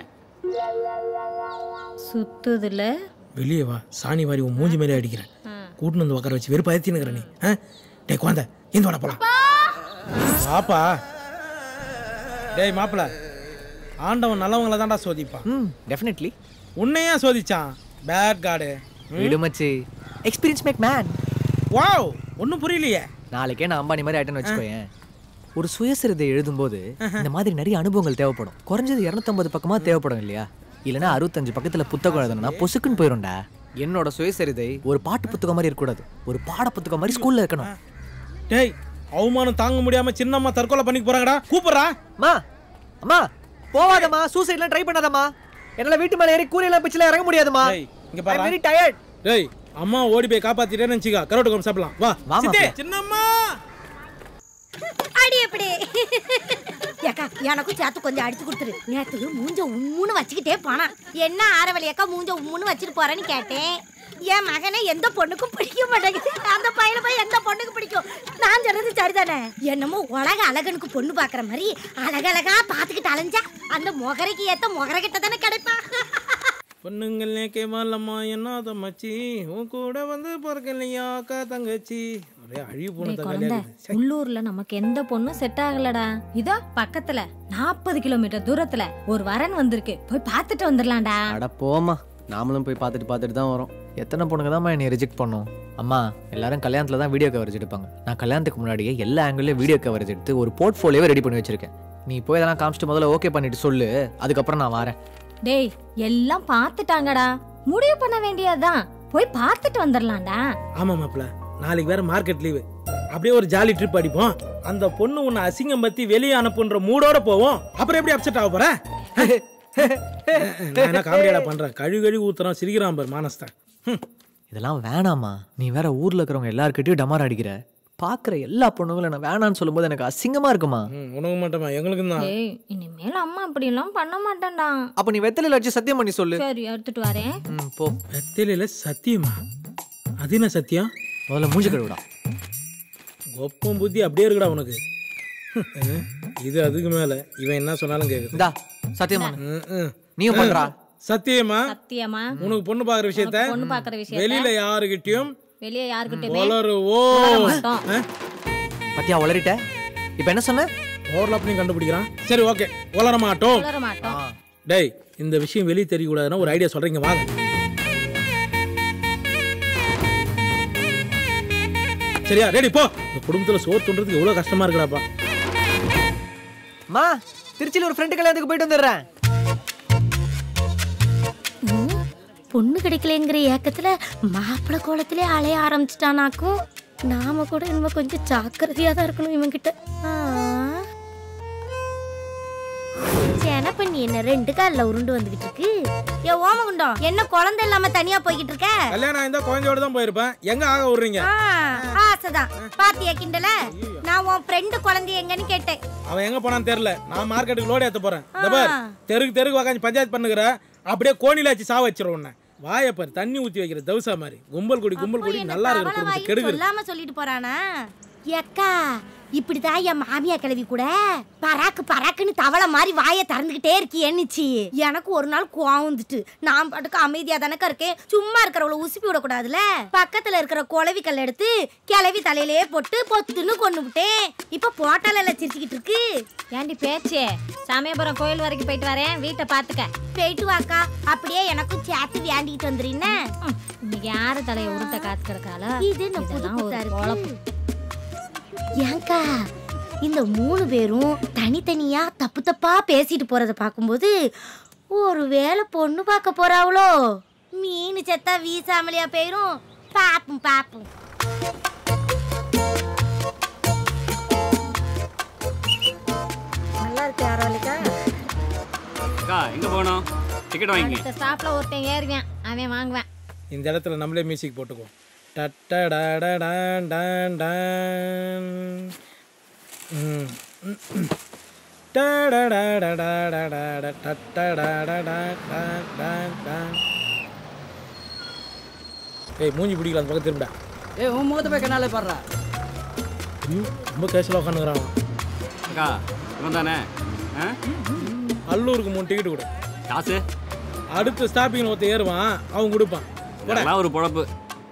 சுத்துதுல வெளியே வா சாணி வாரி உன் மூஞ்சி மேலே அடிக்கிறேன் கூட்டின்னு வந்து உட்கார வச்சு வெறுப்பு அழுத்தினுக்கிற நீ ஆ டேய் குழந்தை இந்த வாடா போலாம் பாப்பா டேய் மாப்பிள ஆண்டவன் நல்லவங்கள தான்டா சோதிப்பான் ம் டெஃபினெட்லி உன்னையே சோதிச்சான் பேட் காடு விடு மச்சி எக்ஸ்பீரியன்ஸ் மேக் மேன் வாவ் ஒன்றும் புரியலையே நாளைக்கே நான் அம்பானி மாதிரி ஆயிட்டேன்னு வச்சுக்கோயேன் ஒரு சுயசரிதை எழுதும்போது இந்த மாதிரி நிறைய அனுபவங்கள் தேவைப்படும் குறைஞ்சது இரநூத்தம்பது பக்கமா தேவைப்படும் இல்லையா இல்லைன்னா அறுபத்தஞ்சு பக்கத்துல புத்தகம் எழுதணும்னா பொசுக்குன்னு போயிரும்டா என்னோட சுயசரிதை ஒரு பாட்டு புத்தகம் மாதிரி இருக்கக்கூடாது ஒரு பாட புத்தகம் மாதிரி ஸ்கூல்ல இருக்கணும் டேய் அவமானம் தாங்க முடியாம சின்னம்மா தற்கொலை பண்ணிக்க போறாங்கடா கூப்பிடுறா அம்மா அம்மா போவாதம்மா சூசைட்லாம் ட்ரை பண்ணாதம்மா என்னால வீட்டு மேல ஏறி கூரையெல்லாம் பிச்சுல இறங்க முடியாதும்மா இங்க பாரு வெரி டயர்ட் டேய் அம்மா ஓடி போய் காப்பாத்திட்டேன்னு நினச்சிக்கா கரோட்டு கோம் சாப்பிடலாம் வா வா, சித்தே, மாப்பிள. சின்னம்மா அடி எப்படி ஏக்கா எனக்கும் சேர்த்து கொஞ்சம் அடிச்சு கொடுத்துரு நேத்து மூஞ்ச உம்முன்னு வச்சுக்கிட்டே போனான் என்ன ஆரவழி அக்கா மூஞ்ச உம்முன்னு வச்சுட்டு போறேன்னு கேட்டேன் என் மகனை எந்த பொண்ணுக்கும் பிடிக்க மாட்டேங்குது அந்த பையனை போய் எந்த பொண்ணுக்கு பிடிக்கும் நான் சொல்றது சரிதானே என்னமோ உலக அழகனுக்கு பொண்ணு பாக்குற மாதிரி அழகழகா பாத்துக்கிட்டு அலைஞ்சா அந்த முகரைக்கு ஏத்த முகரை கிட்ட தானே கிடைப்பான் பொண்ணுங்களே கேவலம்மா என்னாத மச்சி உன் கூட வந்து பிறக்கலையா அக்கா தங்கச்சி ஒரே அழிவு போன குழந்தை உள்ளூர்ல நமக்கு எந்த பொண்ணும் செட் ஆகலடா இதோ பக்கத்துல நாற்பது கிலோமீட்டர் தூரத்துல ஒரு வரன் வந்திருக்கு போய் பார்த்துட்டு வந்துடலாம்டா அட போமா நாமளும் போய் பார்த்துட்டு பார்த்துட்டு தான் வரோம் எத்தனை பொண்ணுங்க தான் என்னை ரிஜெக்ட் பண்ணும் அம்மா எல்லாரும் கல்யாணத்தில் தான் வீடியோ கவரேஜ் எடுப்பாங்க நான் கல்யாணத்துக்கு முன்னாடியே எல்லா ஆங்கிள்லையும் வீடியோ கவரேஜ் எடுத்து ஒரு போர்ட்ஃபோலியோவை ரெடி பண்ணி வச்சிருக்கேன் நீ போய் இதெல்லாம் காமிச்சிட்டு முதல்ல ஓகே பண்ணிட்டு சொல்லு அதுக்கப்புறம் நான் வரேன் டேய் எல்லாம் பார்த்துட்டாங்கடா முடிவு பண்ண வேண்டியதுதான் போய் பார்த்துட்டு வந்துடலாம்டா ஆமா மாப்பிள நாளைக்கு வேற மார்க்கெட் லீவு அப்படியே ஒரு ஜாலி ட்ரிப் அடிப்போம் அந்த பொண்ணு உன்னை அசிங்கம் பத்தி வெளியே அனுப்புன்ற மூடோட போவோம் அப்புறம் எப்படி அப்செட் ஆக போற நான் என்ன காமெடியாடா பண்றேன் கழுவி கழுவி ஊத்துறான் சிரிக்கிறான் பாரு மானஸ்தான் இதெல்லாம் வேணாம்மா நீ வேற ஊர்ல இருக்கிறவங்க எல்லாருக்கிட்டையும் டமார் அடிக்கிற பார்க்குற எல்லா பொண்ணுங்களும் நான் வேணான்னு சொல்லும்போது எனக்கு அசிங்கமா இருக்குமா உனக்கு மட்டுமா எங்களுக்கும் தான் டேய் இனிமேல் அம்மா அப்படி எல்லாம் பண்ண மாட்டேன்டா அப்ப நீ வெத்தலையில வச்சு சத்தியம் பண்ணி சொல்லு சரி எடுத்துட்டு வரேன் ம், போ வெத்திலையில சத்தியமா அது என்ன சத்தியம் முதல்ல மூஞ்சி கழுவிடா ஒப்பம் புத்தி அப்படியே இருக்குடா உனக்கு அஹ், இது அதுக்கு மேல இவன் என்ன சொன்னாலும் கேக்குது இந்தா சத்தியம் பண்ணு ம், ம். நீயும் பண்றா சத்தியமா சத்தியமா உனக்கு பொண்ணு பாக்குற விஷயத்த பொண்ணு பாக்குற விஷயத்த வெளியில யாருகிட்டயும் வெளியே யாருக்கிட்டயுமே வளருவோ மாட்டோம். பத்தியா உளறிட்ட இப்ப என்ன சொன்ன ஓவர்லாப் நீ கண்டுபிடிக்கிறான் சரி ஓகே வளர மாட்டோம் வளர மாட்டோம் டேய் இந்த விஷயம் வெளியே தெரியக்கூடாதுன்னா ஒரு ஐடியா சொல்றீங்க வாங்க சரியா ரெடி போ இந்த குடும்பத்துல சோறு துன்றதுக்கு எவ்வளவு கஷ்டமா இருக்குடாப்பா மா திருச்சியில ஒரு ஃப்ரெண்டு கல்யாணத்துக்கு போயிட்டு வந்துடுறேன் பொண்ணு கிடைக்கலங்கிற ஏக்கத்துல மாப்பிள்ளை கோலத்திலே அலைய ஆரம்பிச்சிட்டானாக்கும் நாம கூட இனிமே கொஞ்சம் ஜாக்கிரதையா தான் இருக்கணும் இவன்கிட்ட பண்ணி என்ன ரெண்டு கால்ல உருண்டு வந்துகிட்டு இருக்கு ஏ ஓமகுண்டம் என்ன குழந்தை இல்லாம தனியா போய்கிட்டு இருக்க கல்யாணம் ஆயிருந்தா குழந்தையோட தான் போயிருப்பேன் எங்க ஆக விடுறீங்க ஆ, ஆசைதான் பாத்தியா கிண்டல நான் உன் ஃப்ரெண்டு குழந்தை எங்கன்னு கேட்டேன் அவன் எங்க போனான்னு தெரியல நான் மார்க்கெட்டுக்கு லோடு ஏத்த போறேன் இந்த பார் தெருக்கு தெருக்கு உக்காந்து பஞ்சாயத்து பண்ணுகிற அப்படியே கோணில வச்சு சாவ வச்சிரும் உன்னை வாயை பாரு தண்ணி ஊத்தி வைக்கிற தவசா மாதிரி கும்பல் குடி கும்பல் குடி நல்லா இருக்கிற தவளை குடும்பத்தை வாய் கெடுக்குது சொல்லாம சொல்லிட்டு போறானா ஏக்கா இப்படிதான் என் மாமியா கிழவி கூட பராக்கு பராக்குன்னு தவளை மாதிரி வாயை திறந்துகிட்டே இருக்கியன்னுச்சு எனக்கு ஒரு நாள் கோவம் வந்துட்டு நான் பாட்டுக்கு அமைதியா தானக்கா இருக்கேன் சும்மா இருக்கிறவள உசுப்பி விடக்கூடாதுல பக்கத்துல இருக்கிற குளவி கல் எடுத்து கிளவி தலையிலேயே போட்டு பொத்துன்னு கொண்டு விட்டேன் இப்ப போட்டால சிரிச்சுக்கிட்டு இருக்கு ஏண்டி பேச்சே சமயபுரம் கோயில் வரைக்கும் போயிட்டு வரேன் வீட்டை பாத்துக்க போயிட்டு வாக்கா அப்படியே எனக்கும் சேர்த்து வேண்டிட்டு வந்துறீன்னு இன்னைக்கு யாரு தலைய உருட்ட காத்து கிடக்கால இது என்ன புது இதெல்லாம் ஒரு புத்தா பொழப்பு. இருக்கு ஏங்கா இந்த மூணு பேரும் தனித்தனியா தப்பு தப்பா பேசிட்டு போறத பார்க்கும்போது ஒருவேளை பொண்ணு பார்க்க போறாவளோ மீன் செத்தா வீசாமலையா போயிரும் பாப்போம் பாப்போம் நல்லா இருக்கு யாராலிக்கா அக்கா எங்க போகணும் டிக்கெட் வாங்கிக்க அடுத்த ஸ்டாப்ல ஒருத்தன் ஏறுவேன் அவன் வாங்குவேன் இந்த இடத்துல நம்மளே மியூசிக் போட்டுக்குவோம் டட்டடடடான் டான் டான். ம், ம், ம். டடடடடடடட டட்டடடடான் டான் டான் டான். ஏய் மூஞ்சி பிடிக்கல அந்த பக்கம் திரும்பிடா ஏ உன் முகத்தை போய் கண்ணாலே பாடுறா ஐயோ, ரொம்ப கேஷுவலாக உட்காந்துக்கிறான் அக்கா இவன் தானே ஆ? அல்லூருக்கு மூணு டிக்கெட் கொடு காசு அடுத்த ஸ்டாப்பிங் ஒருத்தன் ஏறுவான் அவன் கொடுப்பான் போடா. இதெல்லாம் ஒரு பொழப்பு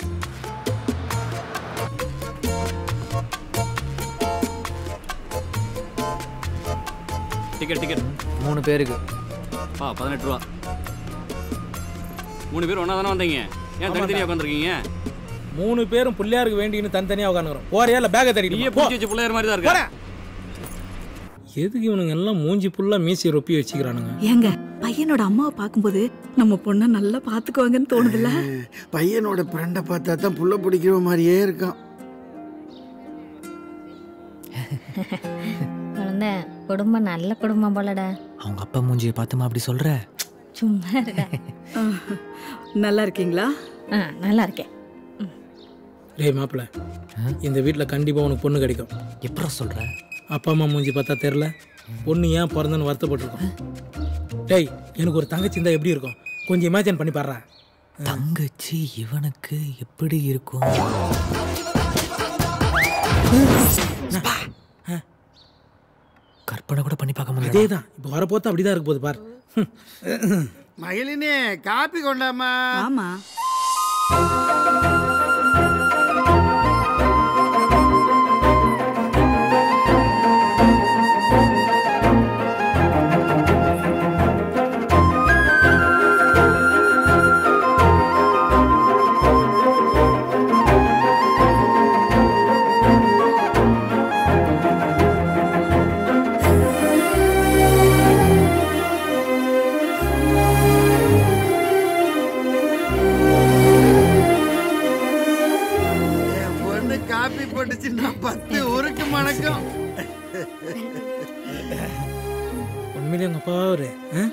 டிக்கெட் டிக்கெட் மூணு பேருக்கு பா பதினெட்டு ரூபா மூணு பேர் ஒன்றா தானே வந்தீங்க ஏன் தனித்தனியாக உட்காந்துருக்கீங்க மூணு பேரும் பிள்ளையாருக்கு வேண்டின்னு தனித்தனியாக உட்காந்துக்கிறோம் போறியா இல்லை பேக்கை நீயே தட்டிட்டு பூச்சி வச்ச பிள்ளையர் மாதிரி தான் இருக்கா போடா. எதுக்கு இவனுங்க எல்லாம் மூஞ்சி ஃபுல்லா மீசி ரொப்பி வச்சுக்கிறானுங்க ஏங்க பையனோட அம்மாவை பார்க்கும்போது நம்ம பொண்ணை நல்லா பாத்துக்குவாங்கன்னு தோணுதுல்ல பையனோட ஃப்ரெண்டை பார்த்தா தான் புள்ள பிடிக்கிற மாதிரியே இருக்கான் குழந்தை குடும்பம் நல்ல குடும்பம் போலடா அவங்க அப்பா மூஞ்சியை பார்த்துமா அப்படி சொல்ற சும்மா இருடா நல்லா இருக்கீங்களா ஆ நல்லா இருக்கேன் டேய் மாப்பிள்ள இந்த வீட்டில் கண்டிப்பாக உனக்கு பொண்ணு கிடைக்கும் எப்படா சொல்ற அப்பா அம்மா மூஞ்சி பார்த்தா தெரில பொண்ணு ஏன் பிறந்தன்னு வருத்தப்பட்டிருக்கோம் டேய் எனக்கு ஒரு தங்கச்சி இருந்தால் எப்படி இருக்கும் கொஞ்சம் இமேஜின் பண்ணி பாடுறா தங்கச்சி இவனுக்கு எப்படி இருக்கும் கற்பனை கூட பண்ணி பார்க்க முடியாது அதே தான் இப்போ வரப்போத்து அப்படி தான் இருக்க போகுது பார் மகிழினே காப்பி கொண்டாமா ஆமா பத்து ஊருக்கு மணக்கம் உண்மையிலே உங்க அப்பா ஒரு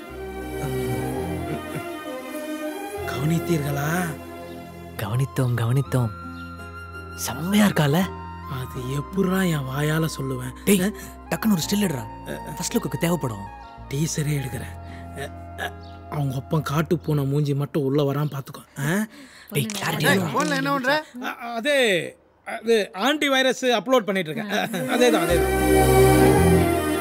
கவனித்தீர்களா கவனித்தோம் கவனித்தோம் செம்மையா இருக்கால அது எப்படா என் வாயால சொல்லுவேன் டேய் டக்குன்னு ஒரு ஸ்டில் எடுறா ஃபர்ஸ்ட் லுக்கு தேவைப்படும் டீசரே எடுக்கிறேன் அஹ், அஹ், அவங்க ஒப்பம் காட்டு போன மூஞ்சி மட்டும் உள்ள வராம பாத்துக்கோ ஆ? டேய் clarity டேய், வேணும். போன்ல என்ன பண்ற அ- அதே அது ஆன்டி வைரஸ் அப்லோட் பண்ணிட்டு இருக்கேன் அஹ், அதேதான் அதேதான்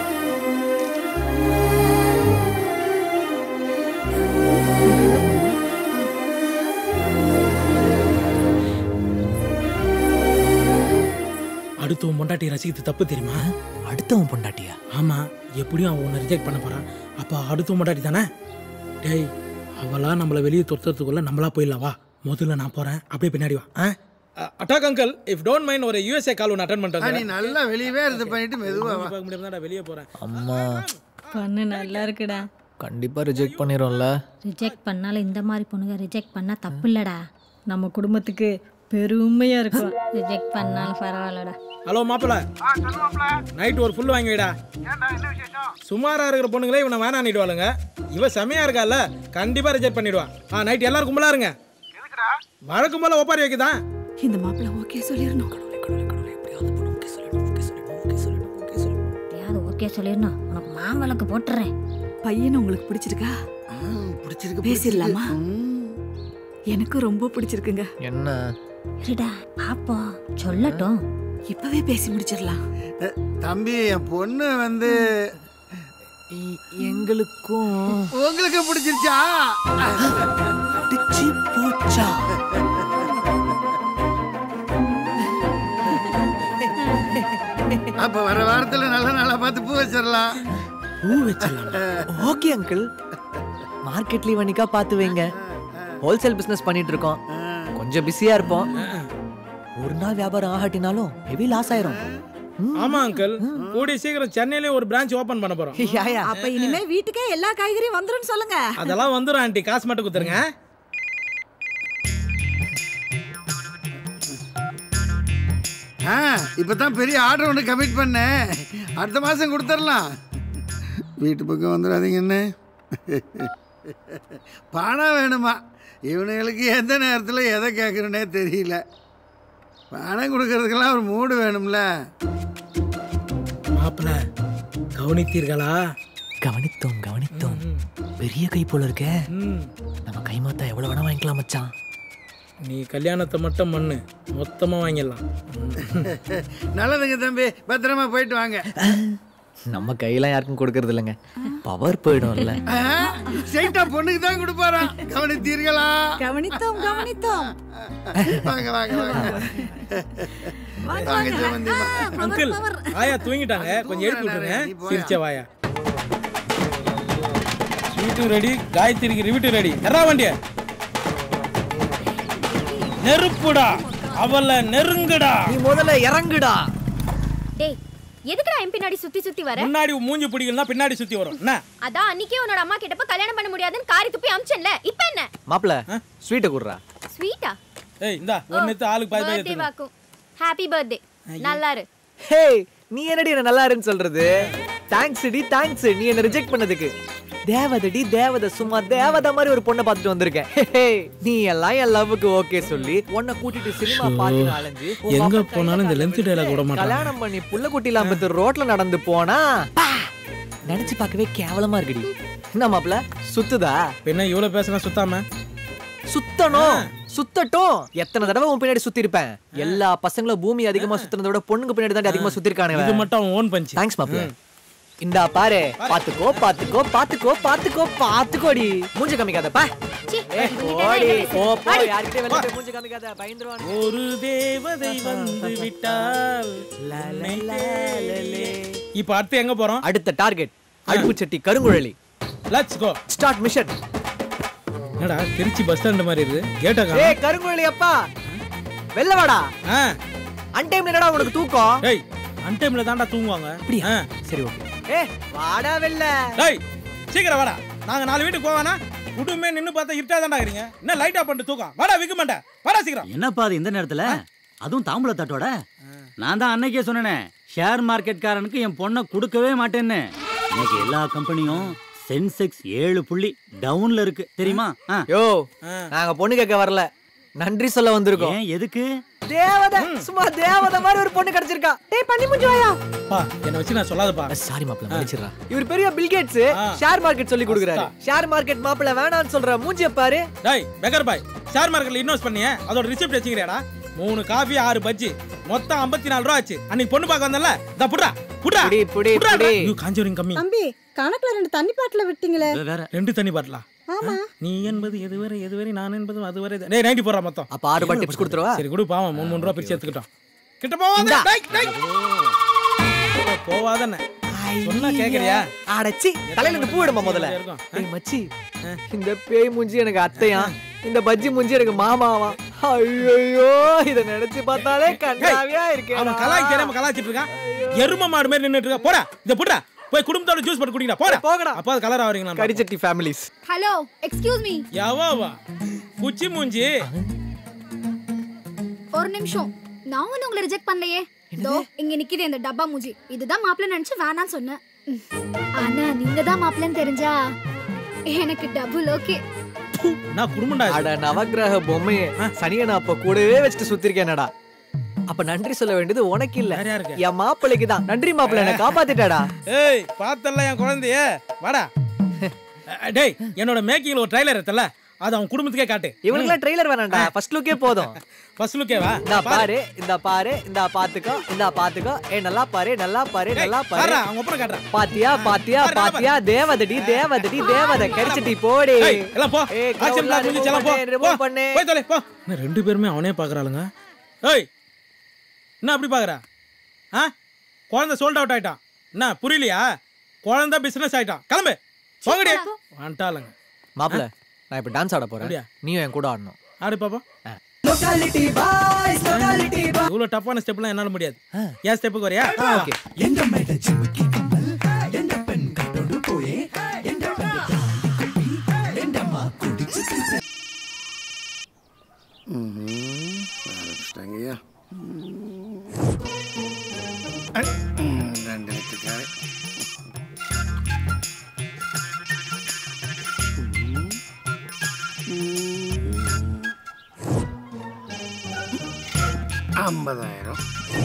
அடுத்தவன் பொண்டாட்டி ரசிக்கிறது தப்பு தெரியுமா அடுத்தவன் பொண்டாட்டியா ஆமா எப்படியும் அவன் உன்னை ரிஜெக்ட் பண்ண போறான் அப்ப அடுத்தவன் பொண்டாட்டி தானே டேய் அவளா நம்மளை வெளியே துரத்துறதுக்குள்ள நம்மளா போயிடலாம் வா முதல்ல நான் போறேன் அப்படியே பின்னாடி வா attack uncle if don't mind ஒரு யூஎஸ்ஏ கால் ஒன்று அட்டன் ஆ, நீ பண்ணிட்டு நல்லா வெளியவே இருந்து பண்ணிட்டு மெதுவா வா பார்க்க முடியாம வெளியே போறேன் அம்மா பொண்ணு நல்லா இருக்குடா கண்டிப்பா ரிஜெக்ட் பண்ணிடும்ல ரிஜெக்ட் பண்ணாலும் இந்த மாதிரி பொண்ணுங்க ரிஜெக்ட் பண்ணா தப்பு இல்லடா நம்ம குடும்பத்துக்கு பெருமையா இருக்கும் ரிஜெக்ட் பண்ணாலும் பரவாயில்லடா ஹலோ மாப்பிள நைட் ஒரு ஃபுல் வாங்கி வைடா சுமாரா இருக்கிற பொண்ணுங்களே இவனை வேணான்னுடுவாளுங்க இவ செமையா இருக்கால கண்டிப்பா ரிஜெக்ட் பண்ணிடுவா ஆ நைட் எல்லாரும் கும்பலா இருங்க வழக்கம் போல ஒப்பாரி வைக்குதான் இந்த மாப்பிள்ள ஓகே சொல்லிடணும் எப்படியாவது ஓகே சொல்லிடணும் உனக்கு மாம்பழக்கு போட்டுறேன் பையனை உங்களுக்கு பிடிச்சிருக்கா பிடிச்சிருக்கு பேசிடலாமா எனக்கு ரொம்ப பிடிச்சிருக்குங்க என்ன இருடா பாப்போம் சொல்லட்டும் இப்பவே பேசி முடிச்சிடலாம் தம்பி என் பொண்ணு வந்து எங்களுக்கும் உங்களுக்கு பிடிச்சிருச்சா பிடிச்சி போச்சா அப்ப வர வாரத்துல நல்ல நாளா பார்த்து பூ வச்சிடலாம் பூ வச்சிடலாம் ஓகே அங்கிள் மார்க்கெட்லயும் வணிக்கா பார்த்து வைங்க ஹோல்சேல் பிசினஸ் பண்ணிட்டு இருக்கோம் கொஞ்சம் பிஸியா இருப்போம் ஒரு நாள் வியாபாரம் ஆகாட்டினாலும் ஹெவி லாஸ் ஆயிரும் ஆமா அங்கிள் கூடிய சீக்கிரம் சென்னையிலயும் ஒரு பிரான்ச் ஓபன் பண்ண போறோம் யாயா அப்ப இனிமே வீட்டுக்கே எல்லா காய்கறியும் வந்துருன்னு சொல்லுங்க அதெல்லாம் வந்துரும் ஆண்டி காசு மட்டும் கொடுத்துருங்க ஆ இப்பதான் பெரிய ஆர்டர் ஒன்று கமிட் பண்ணேன் அடுத்த மாசம் கொடுத்துடலாம் வீட்டு பக்கம் வந்துடாதீங்கன்னு பணம் வேணுமா இவனுங்களுக்கு எந்த நேரத்தில் எதை கேட்குறேனே தெரியல பணம் கொடுக்கறதுக்கெல்லாம் ஒரு மூடு வேணும்ல மாப்பிள கவனித்தீர்களா கவனித்தோம் கவனித்தோம் பெரிய கை போல இருக்கே ம் நம்ம கைமாத்தா எவ்வளவு வேணா வாங்கிக்கலாம் மச்சான் நீ கல்யாணத்தை மட்டும் பண்ணு மொத்தமா வாங்கிடலாம் நல்லதுங்க தம்பி பத்திரமா போயிட்டு வாங்க நம்ம கையெல்லாம் யாருக்கும் கொடுக்கறது இல்லைங்க பவர் போயிடும்ல ஸ்ட்ரைட்டா பொண்ணுக்கு தான் கொடுப்பாராம் கவனித்தீர்களா கவனித்தோம் கவனித்தோம் வாங்க வாங்க வாங்க வாங்க ஜெயவந்திமா அங்கிள் ஆயா தூங்கிட்டாங்க கொஞ்சம் எழுப்பி விட்டுருங்க நீ போயா. சிரிச்ச வாயா ஸ்வீட்டும் ரெடி காயத்ரிக்கு ரிவிட்டு ரெடி எறா வண்டிய நெருப்புடா அவளை நெருங்குடா நீ முதல்ல இறங்குடா டேய் எதுக்குடா என் பின்னாடி சுத்தி சுத்தி வர முன்னாடி மூஞ்சி பிடிக்கலாம் பின்னாடி சுத்தி வரும் என்ன அதான் அன்னைக்கே உன்னோட அம்மா கிட்டப்ப கல்யாணம் பண்ண முடியாதுன்னு காரி துப்பி அமிச்சேன்ல இப்போ என்ன மாப்பிள ஸ்வீட்டை குடுறா ஸ்வீட்டா ஏய் இந்தா ஒன்னு எடுத்து ஆளுக்கு பாதி பாதி பர்த்டே எடுத்துக்கோ. வாக்கும் ஹாப்பி பர்த்டே நல்லா இரு ஹே நீ என்னடி என்ன நல்லா இருன்னு சொல்றது தேங்க்ஸ் டி தேங்க்ஸ் நீ என்ன ரிஜெக்ட் பண்ணதுக்கு தேவதடி தேவதை சும்மா தேவதை மாதிரி ஒரு பொண்ணை பார்த்துட்டு வந்திருக்கேன் ஹே, ஹே, நீ எல்லாம் என் லவ்வுக்கு ஓகே சொல்லி உன்னை கூட்டிட்டு சினிமா ஷோ, பார்த்து அலைஞ்சு உங்க எங்க அப்பா கையில போனாலும் இந்த காலை லென்த் வச்சு டைலாக் விட மாட்டாங்க கல்யாணம் பண்ணி புள்ள குட்டிலாம் பத்து ரோட்ல நடந்து போனா பா, நினைச்சு பார்க்கவே கேவலமா இருக்குடி என்ன மாப்பிள சுத்துதா பின்ன இவ்வளவு பேசினா சுத்தாம சுத்தணும் சுத்தட்டும் எத்தனை தடவை உன் பின்னாடி சுத்தி இருப்பேன் எல்லா பசங்களும் பூமி அதிகமா சுத்துறதை விட பொண்ணுங்க பின்னாடி தான் அதிகமா சுத்தி இது மட்டும் அவன் ஓன் பஞ்ச் தேங்க்ஸ் மாப்ள இந்தா பாரு பாத்துக்கோ பாத்துக்கோ பாத்துக்கோ பாத்துக்கோ பாத்துக்கோடி மூஞ்ச காமிக்காதப்பா ஏ ஓடி போ போ யார்கிட்ட வெளிய போய் மூஞ்ச காமிக்காத பயந்துருவான் ஒரு தேவதை வந்து விட்டால் உன்னை தேடலே. இப்ப அடுத்து எங்க போறோம் அடுத்த டார்கெட் அடுப்பு சட்டி கருங்குழலி லெட்ஸ் கோ ஸ்டார்ட் மிஷன் என்னடா திருச்சி பஸ் ஸ்டாண்ட் மாதிரி இருக்கு கேட்டா ஏய் கருங்குழலி அப்பா வெள்ள வாடா அன் டைம்ல என்னடா உனக்கு தூக்கம் ஏய் அன் டைம்ல தான்டா தூங்குவாங்க அப்படியா சரி ஓகே ஏ வாடா வெள்ள டேய் சீக்கிரம் வாடா நாங்க நாலு வீட்டுக்கு போவானா குடும்பமே நின்னு பார்த்தா இருட்டா தான்டா இருக்கீங்க என்ன லைட் ஆஃப் பண்ணிட்டு தூக்கம் வாடா விக்க மாட்டேன் வாடா சீக்கிரம் என்னப்பா அது இந்த நேரத்துல அதுவும் தாம்பூல தட்டோட நான் தான் அன்னைக்கே சொன்னேனே ஷேர் மார்க்கெட்காரனுக்கு என் பொண்ணை கொடுக்கவே மாட்டேன்னு இன்னைக்கு எல்லா கம்பெனியும் சென்செக்ஸ் ஏழு புள்ளி டவுன்ல இருக்கு தெரியுமா ஆ. யோ நாங்க பொண்ணு கேட்க வரல நன்றி சொல்ல வந்திருக்கோம் ஏன் எதுக்கு தேவதை சும்மா தேவதை மாதிரி ஒரு பொண்ணு கிடைச்சிருக்கா டேய் பண்ணி முடிஞ்சு வாயா பா என்னை வச்சு நான் சொல்லாதப்பா சாரி மாப்பிள்ள மன்னிச்சிடுறா இவர் பெரிய பில்கேட்ஸ் ஷேர் மார்க்கெட் சொல்லி கொடுக்குறாரு ஷேர் மார்க்கெட் மாப்பிள்ள வேணாம்னு சொல்ற மூஞ்சிய பாரு டேய் பெகர் பாய் ஷேர் மார்க்கெட்ல இன்வெஸ்ட் பண்ணியே அதோட ரிசிப்ட் வச்சுக்கிறியாடா மூணு காஃபி ஆறு பஜ்ஜி மொத்தம் ஐம்பத்தி நாலு ரூபா ஆச்சு அன்னைக்கு பொண்ணு பார்க்க வந்தல இந்த புட்ரா புட்ரா புடி, புடி, புடி. காஞ்சோரிங் கம்மி தம்பி கணக்குல ரெண்டு தண்ணி பாட்டில விட்டீங்களே வேற ரெண்டு தண்ணி பாட்டலா ஆமா நீ என்பது எதுவரை எதுவரை நான் என்பது அதுவரை இது- டேய் நைன்டி போடுறா மொத்தம் அப்ப ஆறு ரூபாய் டிப்ஸ் கொடுத்துருவா சரி கொடு பாவம் மூணு மூணு ரூபா பிரிச்சு எடுத்துக்கிட்டோம் கிட்ட போவாத இந்தா. டேய், டேய். போவாதண்ணே சொன்னா கேக்குறியா அடச்சி தலையில இருந்து பூ எடுமா முதல்ல இருக்கும். டேய் மச்சி இந்த பேய் மூஞ்சி எனக்கு அத்தையா இந்த பஜ்ஜி மூஞ்சி எனக்கு மாமாவா ஐயோ இத நினைச்சு பார்த்தாலே கண்டாவியா இருக்கேன் அவன் கலாய் தெரியாம கலாய்ச்சிட்டு இருக்கான் எரும மாடு மாதிரி நின்னுட்டு இருக்கா போடா இந்த புட்ரா போய் குடும்பத்தோட ஜூஸ் போட்டு குடிங்கடா போடா போகடா அப்போ அது கலர் ஆவறீங்களா கடிச்சட்டி ஃபேமிலிஸ் ஹலோ எக்ஸ்கியூஸ் மீ யாவாவா குச்சி மூஞ்சி ஒரு நிமிஷம் நான் ஒன்னும் உங்களை ரிஜெக்ட் பண்ணலையே இதோ இங்க நிக்குது இந்த டப்பா மூஞ்சி இதுதான் மாப்பிள்ளை நினைச்சு வேணாம்னு சொன்னேன் ம். ஆனா நீங்க தான் மாப்பிள்ளைன்னு தெரிஞ்சா எனக்கு டபுள் ஓகே நான் குடும்பம்டா அட நவக்கிரக பொம்மையே சனியனை அப்ப கூடவே வச்சுட்டு சுத்திருக்கேனடா அப்ப நன்றி சொல்ல வேண்டியது உனக்கு இல்ல யார் யாருக்கு? என் மாப்பிள்ளைக்கு தான் நன்றி மாப்பிள்ளை என்ன காப்பாத்திட்டாடா ஏய் பார்த்தல்ல என் குழந்தைய வாடா அஹ், டேய் என்னோட மேக்கிங்ல ஒரு ட்ரைலர் எடுத்தல அது அவன் குடும்பத்துக்கே காட்டு இவனுக்குலாம் ட்ரெய்லர் வேணாம்டா ஃபர்ஸ்ட் லுக்கே போதும் ஃபர்ஸ்ட் லுக்கே வா இந்த பாரு இந்த பாரு இந்த பாத்துக்கோ இந்த பாத்துக்கோ ஏ நல்லா பாரு நல்லா பாரு நல்லா பாரு பாரு அவங்க அப்புறம் காட்டுறேன் பாத்தியா பாத்தியா பாத்தியா தேவதடி தேவதடி தேவதை கடிச்சிட்டி போடி ஏய், எல்லாம் போ ஏய், ஆக்ஷன் பிளாக் remove முடிஞ்சு எல்லாம் போ பண்ணு, remove போ. பண்ணு. போய் தொலை போ என்ன ரெண்டு பேருமே அவனே பாக்குறாளுங்க ஏய் என்ன அப்படி பாக்குற ஆ குழந்தை சோல்ட் அவுட் ஆயிட்டான் என்ன புரியலையா குழந்தை பிசினஸ் ஆயிட்டான் கிளம்பு போங்கடி வந்துட்டாளுங்க மாப்பிள்ள நான் இப்ப டான்ஸ் ஆட போறேன் அப்படியா? நீயும் என் கூட ஆடணும் ஆடு பாப்பா லோகாலிட்டி பாய்ஸ் லோகாலிட்டி இவ்வளவு டஃப்பான ஸ்டெப்லாம் என்னால முடியாது ஏன் ஸ்டெப்புக்கு வரியா ஓகே ம்ஹும். ஆரம்பிச்சிட்டாங்கய்யா ரெண்டு நிட்டுக்காரு ஐம்பதாயிரம்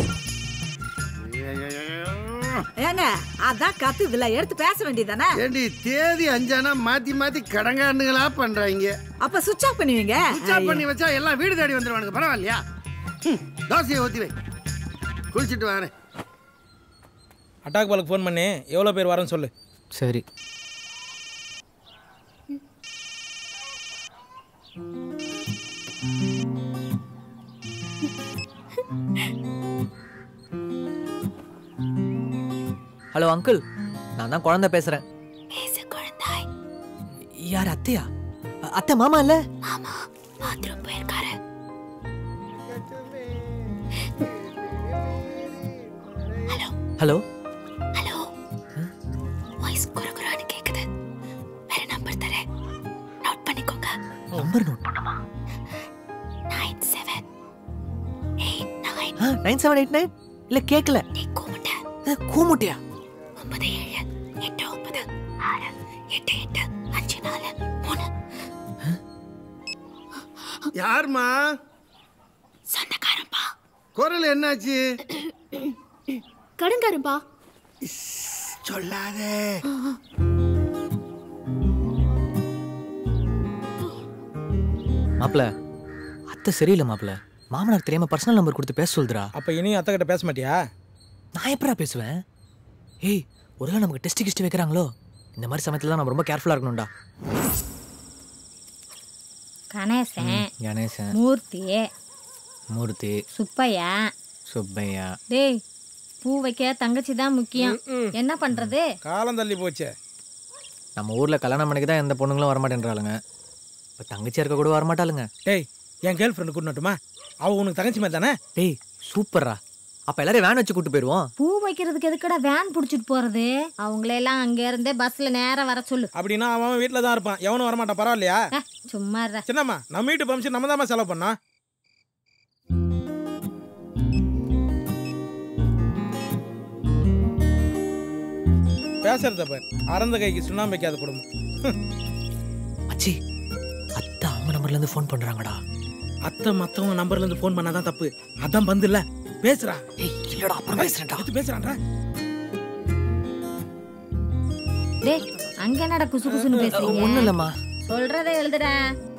ஏங்க அதான் கத்து இதுல எடுத்து பேச வேண்டியதானே ஏண்டி தேதி அஞ்சானா மாத்தி மாத்தி கடங்காண்டுகளா பண்றாங்க அப்ப சுவிட்ச் ஆஃப் பண்ணுவீங்க சுவிட்ச் ஆஃப் பண்ணி வச்சா எல்லாம் வீடு தேடி வந்துருவானுங்க பரவாயில்லையா ஹம், தோசையை ஊத்தி வை குளிச்சிட்டு வரேன் அட்டாக் பாலுக்கு ஃபோன் பண்ணி எவ்வளோ பேர் வரேன்னு சொல்லு சரி ஹலோ அங்கிள் நான் தான் குழந்தை பேசுறேன் யார் அத்தையா அ- அத்தை மாமா இல்ல ஹலோ ஹலோ வாய்ஸ் குறகுறான்னு கேக்குது வேற நம்பர் தரேன் நோட் பண்ணிக்கோங்க நம்பர் நோட் பண்ணமா nine seven eight nine nine seven eight nine இல்ல கேட்கல நீ கூமுட்ட கூமுட்டியா ஒன்பது ஏழு எட்டு ஒன்பது ஆறு எட்டு எட்டு அஞ்சு நாலு மூணு யாருமா சொந்தக்காரன்பா குரல் என்னாச்சு கடுங்காரன்பா சொல்லாதே மாப்பிள அத்தை சரியில்லை மாப்பிள மாமனார் தெரியாம பர்சனல் நம்பர் கொடுத்து பேச சொல்லுறா அப்போ இனியும் அத்தை கிட்ட பேச மாட்டியா நான் எப்படா பேசுவேன் ஏய் ஒருவேளை நமக்கு டெஸ்ட் கிஸ்ட் வைக்கிறாங்களோ இந்த மாதிரி சமயத்துல தான் நம்ம ரொம்ப கேர்ஃபுல்லா இருக்கணும்டா கணேசன் கணேசன் மூர்த்தி மூர்த்தி சுப்பையா சுப்பையா டேய் பூ வைக்க தங்கச்சி தான் முக்கியம் என்ன பண்றது காலம் தள்ளி போச்சே நம்ம ஊர்ல கல்யாணம் பண்ணிக்கு தான் எந்த பொண்ணுங்களும் வரமாட்டேன்றாளுங்க இப்போ தங்கச்சியா இருக்க கூட வரமாட்டாளுங்க டேய் என் கேர்ள் ஃப்ரெண்டு கூட்டட்டுமா அவ உனக்கு தங்கச்சி மாதிரி தானே டேய் சூப்பர்ரா அப்ப எல்லாரையும் வேன் வச்சு கூட்டு போயிருவோம் பூ வைக்கிறதுக்கு எதுக்குடா வேன் புடிச்சிட்டு போறது அவங்களெல்லாம் அங்க இருந்தே பஸ்ல நேரா வர சொல்லு அப்படின்னா அவன் வீட்டில் தான் இருப்பான் எவனும் வரமாட்டான் பரவாயில்லையா சும்மா இருடா. சின்னம்மா நம்ம வீட்டு ஃபங்க்ஷன் நம்ம தான் செலவு பண்ணோம் பேசுறத பாரு அறந்த கைக்கு சுண்ணாம்பு வைக்காத குடும்பம் மச்சி அத்தை அவங்க நம்பர்ல இருந்து ஃபோன் பண்றாங்கடா அத்தை மத்தவங்க நம்பர்ல இருந்து ஃபோன் பண்ணாதான் தப்பு அதான் பந்து இல்ல பேசுறா ஏய் இல்லடா அப்புறம் பேசுறேன்டா எடுத்து பேசுறான்றா டேய் அங்க என்னடா குசு குசுன்னு பேசுறீங்க ஒண்ணும் இல்லம்மா சொல்றதை எழுதுடா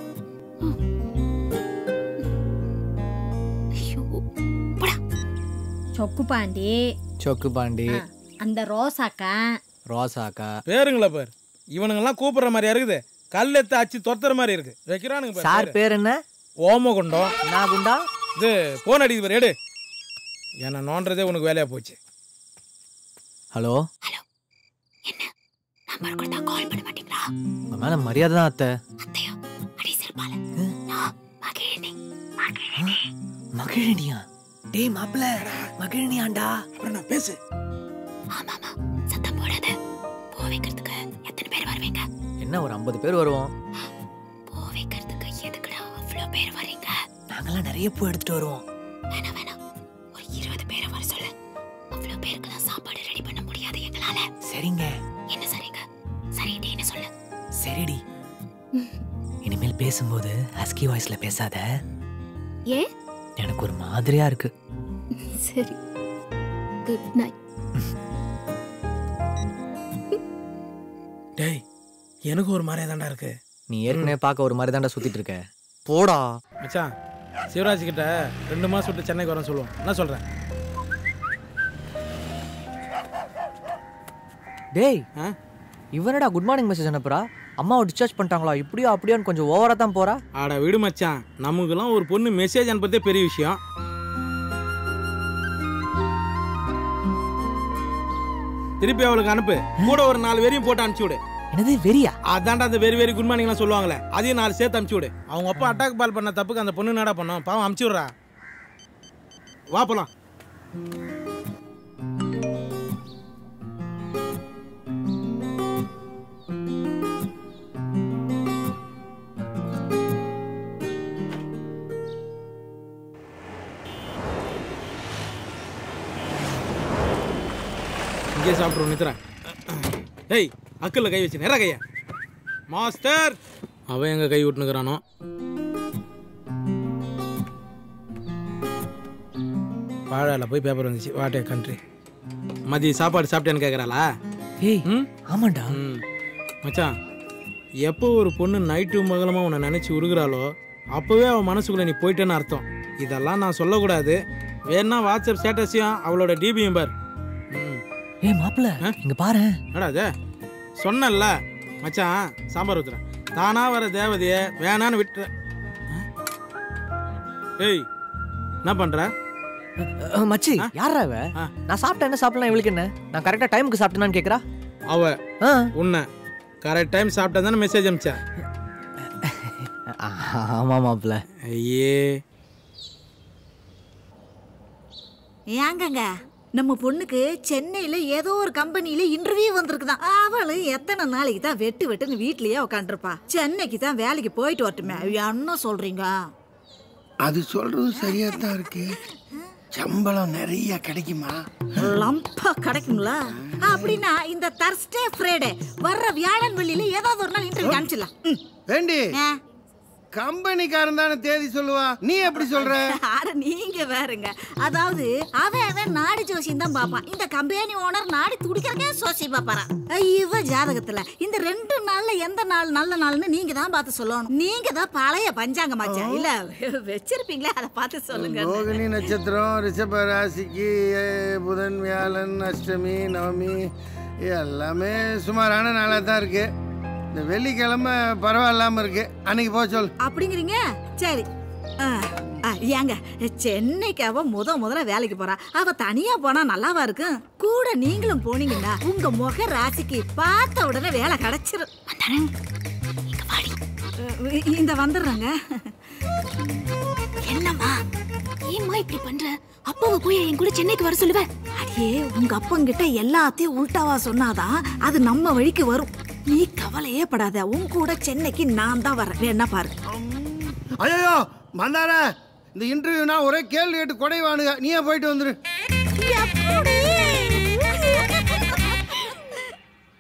சொக்கு பாண்டி சொக்கு பாண்டி அந்த ரோசாக்கா ரோசாக்கா பேருங்களா பாரு இவனுங்கெல்லாம் கூப்பிடுற மாதிரியா இருக்குது கல் எடுத்து அச்சு தொத்துற மாதிரி இருக்கு வைக்கிறானுங்க பாரு சார் பேரு. பேர் என்ன ஓமகுண்டம் நான் குண்டா இது போன் அடிக்குது பாரு எடு என்ன நோன்றதே உனக்கு வேலையா போச்சு ஹலோ நம்பர் கொடுத்தா கால் பண்ண மாட்டீங்களா உங்க மேல மரியாதை தான் அத்தை அடி சிறுபால நான் மகிழினி மகிழினி மகிழினியா டேய் மாப்பிள மகிழினியாண்டா அப்புறம் நான் பேசு ஆமாமா சத்தம் போடாத பூ வைக்கிறதுக்கு எத்தனை பேர் வருவீங்க என்ன ஒரு ஐம்பது பேர் வருவோம் பூ வைக்கிறதுக்கு எதுக்குடா அவ்வளோ பேர் வரீங்க நாங்கெல்லாம் நிறைய பூ எடுத்துட்டு வருவோம் வேணாம் வேணாம் ஒரு இருபது பேரை வர சொல்ல அவ்வளோ பேருக்குலாம் சாப்பாடு ரெடி பண்ண முடியாது எங்களால சரிங்க என்ன சரிங்க சரின்னு சொல்லு சரிடி இனிமேல் பேசும்போது ஹஸ்கி வாய்ஸ்ல பேசாத ஏ எனக்கு ஒரு மாதிரியா இருக்கு சரி குட் நைட் டேய் எனக்கு ஒரு மாதிரியா தான்டா இருக்கு நீ ஏற்கனவே பார்க்க ஒரு மாதிரி தான்டா சுத்திட்டு இருக்க போடா மச்சான் சிவராஜ் கிட்ட ரெண்டு மாசம் விட்டு சென்னைக்கு வரேன் சொல்லுவோம் என்ன சொல்றேன் டேய் இவனடா குட் மார்னிங் மெசேஜ் அனுப்புறா அம்மாவை டிஸ்சார்ஜ் பண்ணிட்டாங்களா இப்படியோ அப்படியோன்னு கொஞ்சம் ஓவரா தான் போறா ஆட விடு மச்சான் நமக்குலாம் ஒரு பொண்ணு மெசேஜ் அனுப்புறதே பெரிய விஷயம் திருப்பி அவளுக்கு அனுப்பு கூட ஒரு நாலு பேரையும் போட்டு அனுப்பிச்சு விடு என்னது வெறியா அதான்டா அந்த வெரி வெரி குட் மார்னிங்லாம் சொல்லுவாங்களே அதையும் நாலு சேர்த்து அனுப்பிச்சு விடு அவங்க அப்பா அட்டாக் பால் பண்ண தப்புக்கு அந்த பொண்ணு என்னடா பண்ணோம் பாவம் அனுப்பிச்சு விட்றா வா போலாம் இங்கே சாப்பிட்றோம் நித்ரா ஏய் அக்கல்ல கை வச்சு நேரா கையா மாஸ்டர் அவன் எங்க கை விட்டுனுக்குறானோ வாழால போய் பேப்பர் வந்துச்சு வாட்டே கண்ட்ரி மதிய சாப்பாடு சாப்பிட்டேன்னு கேட்குறாளா ஏய் ம் ஆமாண்டா ம் மச்சான் எப்போ ஒரு பொண்ணு நைட்டு மகளமா உன்னை நினச்சி உருகுறாளோ அப்போவே அவன் மனசுக்குள்ள நீ போயிட்டேன்னு அர்த்தம் இதெல்லாம் நான் சொல்லக்கூடாது வேணா வாட்ஸ்அப் ஸ்டேட்டஸையும் அவளோட டிபியும் பார் ம் ஏய் மாப்பிள இங்க பாரு என்னடா அது சொன்னல மச்சான் சாம்பார் ஊத்துறேன் தானா வர தேவதைய வேணான்னு விட்டுற ஏய் என்ன பண்ற அஹ், மச்சி யாரா இவ நான் சாப்பிட்டேன் என்ன சாப்பிடலாம் இவளுக்கு என்ன நான் கரெக்டா டைமுக்கு சாப்பிட்டேனான்னு கேக்குறா அவ உன்னை கரெக்ட் டைம் சாப்பிட்டா தானே மெசேஜ் அனுப்பிச்சா ஆமா மாப்பிள ஐயே ஏங்கங்க நம்ம பொண்ணுக்கு சென்னையில ஏதோ ஒரு கம்பெனில இன்டர்வியூ வந்திருக்குதான் அவளும் எத்தனை நாளைக்கு தான் வெட்டு வெட்டுன்னு வீட்லயே உட்காந்துருப்பா சென்னைக்கு தான் வேலைக்கு போயிட்டு வரட்டுமே என்ன சொல்றீங்க அது சொல்றது சரியா தான் இருக்கு சம்பளம் நிறைய கிடைக்குமா லம்பா கிடைக்குங்களா அப்படின்னா இந்த தர்ஸ்டே ஃப்ரைடே வர்ற வியாழன் வெள்ளியில ஏதாவது ஒரு நாள் இன்டர்வியூ அனுப்பிச்சிடலாம் ம். ஏண்டி கம்பெனிக்காரன் தானே தேதி சொல்லுவா நீ எப்படி சொல்ற அட நீங்க வேறங்க அதாவது அவன் அவன் நாடி ஜோசியம் தான் பாப்பான் இந்த கம்பெனி ஓனர் நாடி துடிக்கிறக்கே சோசி பாப்பாரான் இவ ஜாதகத்துல இந்த ரெண்டு நாள்ல எந்த நாள் நல்ல நாள்னு நீங்க தான் பார்த்து சொல்லணும் நீங்க தான் பழைய பஞ்சாங்கமாச்சா இல்ல வச்சிருப்பீங்களே அதை பார்த்து சொல்லுங்க ரோகிணி நட்சத்திரம் ரிஷப ராசிக்கு அஹ், புதன் வியாழன் அஷ்டமி நவமி எல்லாமே சுமாரான நாளாக தான் இருக்கு இந்த வெள்ளிக்கிழமை பரவாயில்லாம இருக்கு அன்னைக்கு போக சொல் அப்படிங்கிறீங்க சரி ஆ, ஆ, ஏங்க சென்னைக்கு அவ முத முதல்ல வேலைக்கு போறா அவ தனியா போனா நல்லாவா இருக்கும் கூட நீங்களும் போனீங்கன்னா உங்க முக ராசிக்கு பார்த்த உடனே வேலை கிடைச்சிரும் அஹ், இந்த வந்துடுறாங்க என்னம்மா ஏம்மா இப்படி பண்ற அப்பாவை போய் என் கூட சென்னைக்கு வர சொல்லுவ அடியே உங்க அப்பங்கிட்ட எல்லாத்தையும் உல்டாவா சொன்னாதான் அது நம்ம வழிக்கு வரும் நீ கவலையே படாத உன் கூட சென்னைக்கு நான் தான் வரேன் என்ன பாரு ஐயோ மந்தார இந்த இன்டர்வியூனா ஒரே கேள்வி கேட்டு குறைவானுங்க நீயே போயிட்டு வந்துரு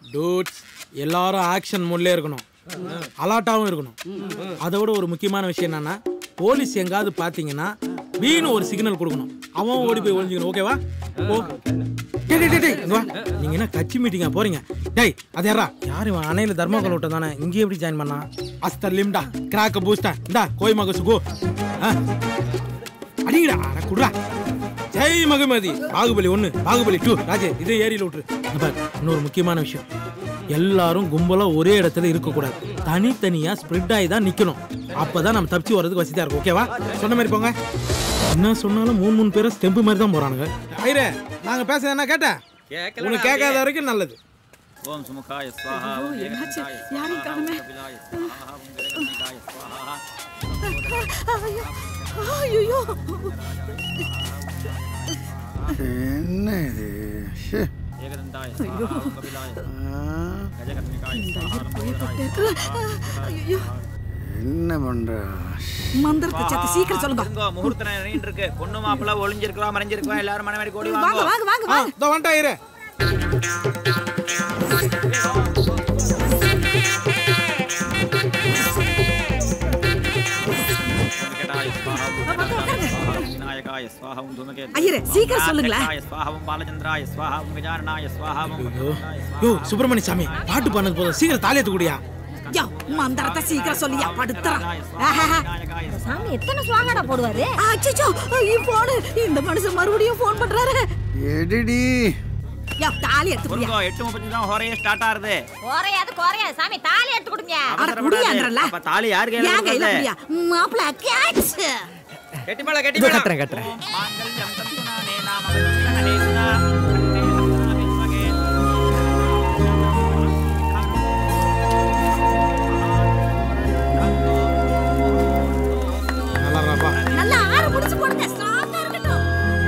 டூட்ஸ் எல்லாரும் ஆக்ஷன் மோட்லேயே இருக்கணும் அலாட்டாவும் இருக்கணும் அதோட ஒரு முக்கியமான விஷயம் என்னன்னா போலீஸ் எங்காவது பார்த்தீங்கன்னா வீணு ஒரு சிக்னல் கொடுக்கணும் அவன் ஓடி போய் ஒளிஞ்சுக்கணும் ஓகேவா ஓ டேய் டேய், டேய் டேய் இங்க வா நீங்க என்ன கட்சி மீட்டிங்கா போறீங்க டேய் அது யாரா யார் இவன் அணையில தர்மகோல் விட்டம் தானே இங்கே எப்படி ஜாயின் பண்ணா அஸ்தர் லிம்டா கிராக்க பூஸ்டா இந்தா கோய் மக சுகு அடிங்கடா அட குடுறா ஜெய் மகமதி பாகுபலி ஒன்று பாகுபலி டூ ராஜே இதே ஏரியில் விட்டுரு இங்க பாரு, இன்னொரு முக்கியமான விஷயம் எல்லாரும் கும்பலா ஒரே இடத்துல இருக்கக்கூடாது தனித்தனியா ஸ்ப்ரெட் ஆகி தான் நிக்கணும் அப்பதான் நம்ம தப்பிச்சு வர்றதுக்கு வசதியா இருக்கும் ஓகேவா சொன்ன மாதிரி போங்க என்ன சொன்னாலும் மூணு மூணு பேரும் ஸ்டெம்பு மாதிரி தான் போறானுங்க ஐரே நாங்க பேசுறது என்ன கேட்டேன் உனக்கு கேட்காத வரைக்கும் நல்லது ஓம் சுமுகாய ஸ்வாஹா ஐயோ, ஓம் என்னாச்சு? ஏகநாதாய யாரையும் ஸ்வாஹா, காணுமே. ஓம் கபிலாய ஸ்வாஹா, ஓம் ஜெகதம்பிகாய ஸ்வாஹா. ஐயோ என்ன இது ஷே. ஏகதந்தாய ஐயோ. ஸ்வாஹா, ஓம் கபிலாய ஸ்வாஹா, கஜகர்ணிகாய ஸ்வாஹா, லம்போதராய ஐயோ என்ன பண்றா மந்திரத்தை சத்து சீக்கிரம் சொல்லுங்க இருங்கோ முகூர்த்த நேரம் நீண்டு இருக்கு பொண்ணு மாப்பிள்ள ஒளிஞ்சிருக்கா மறைஞ்சிருக்கா எல்லாரும் மனைவி கூடி வாங்க வாங்க வாங்க வாங்க வாங்க இதோ வந்துட்டா ஐரே வெங்கடாய ஸ்வாஹா, ஓம் கணாதாய ஸ்வாஹா, ஓம் விநாயகாய ஸ்வாஹா, ஓம் தூமகேது ஐயரே, சீக்கிரம் ஸ்வாஹா, சொல்லுங்களேன். ராட்சசாய ஸ்வாஹா, ஓம் பாலச்சந்திராய ஸ்வாஹா, ஓம் கஜானனாய ஸ்வாஹா, ஓம் ஐயோ யோ சுப்பிரமணிய சாமி பாட்டு பண்ணது போதும் சீக்கிரம் தாலியத்து குடியா யோ மந்திரத்தை சீக்கிரம் சொல்லியா படுத்துறான் சாமி எத்தனை சுவாகடா போடுவாரு அச்சச்சோ போன் இந்த மனுஷன் மறுபடியும் போன் பண்றாரு எடுடி யா தாலி எடுத்து புரியா பொறுங்கோ எட்டு முப்பத்தஞ்சு தான் ஹோரையே ஸ்டார்ட் ஆகுது குறையாது குறையாது சாமி தாலி எடுத்து கொடுங்க அட குடியான்றல அப்ப தாலி யார் கையில ஏன் கையில கொடுக்கறது? குடியா மாப்பிள கேட்ச் கெட்டி மேல கெட்டி இதோ மேல கட்டுறேன் கட்டுறேன் மாங்கல்யம் தந்துனானே நாம வச்சிருக்கனே சுனா. கண்டே சுனா விஸ்வகே. நல்லா இருப்பா நல்லா ஆறு முடிச்சு போடுங்க ஸ்ட்ராங்கா இருக்கட்டும்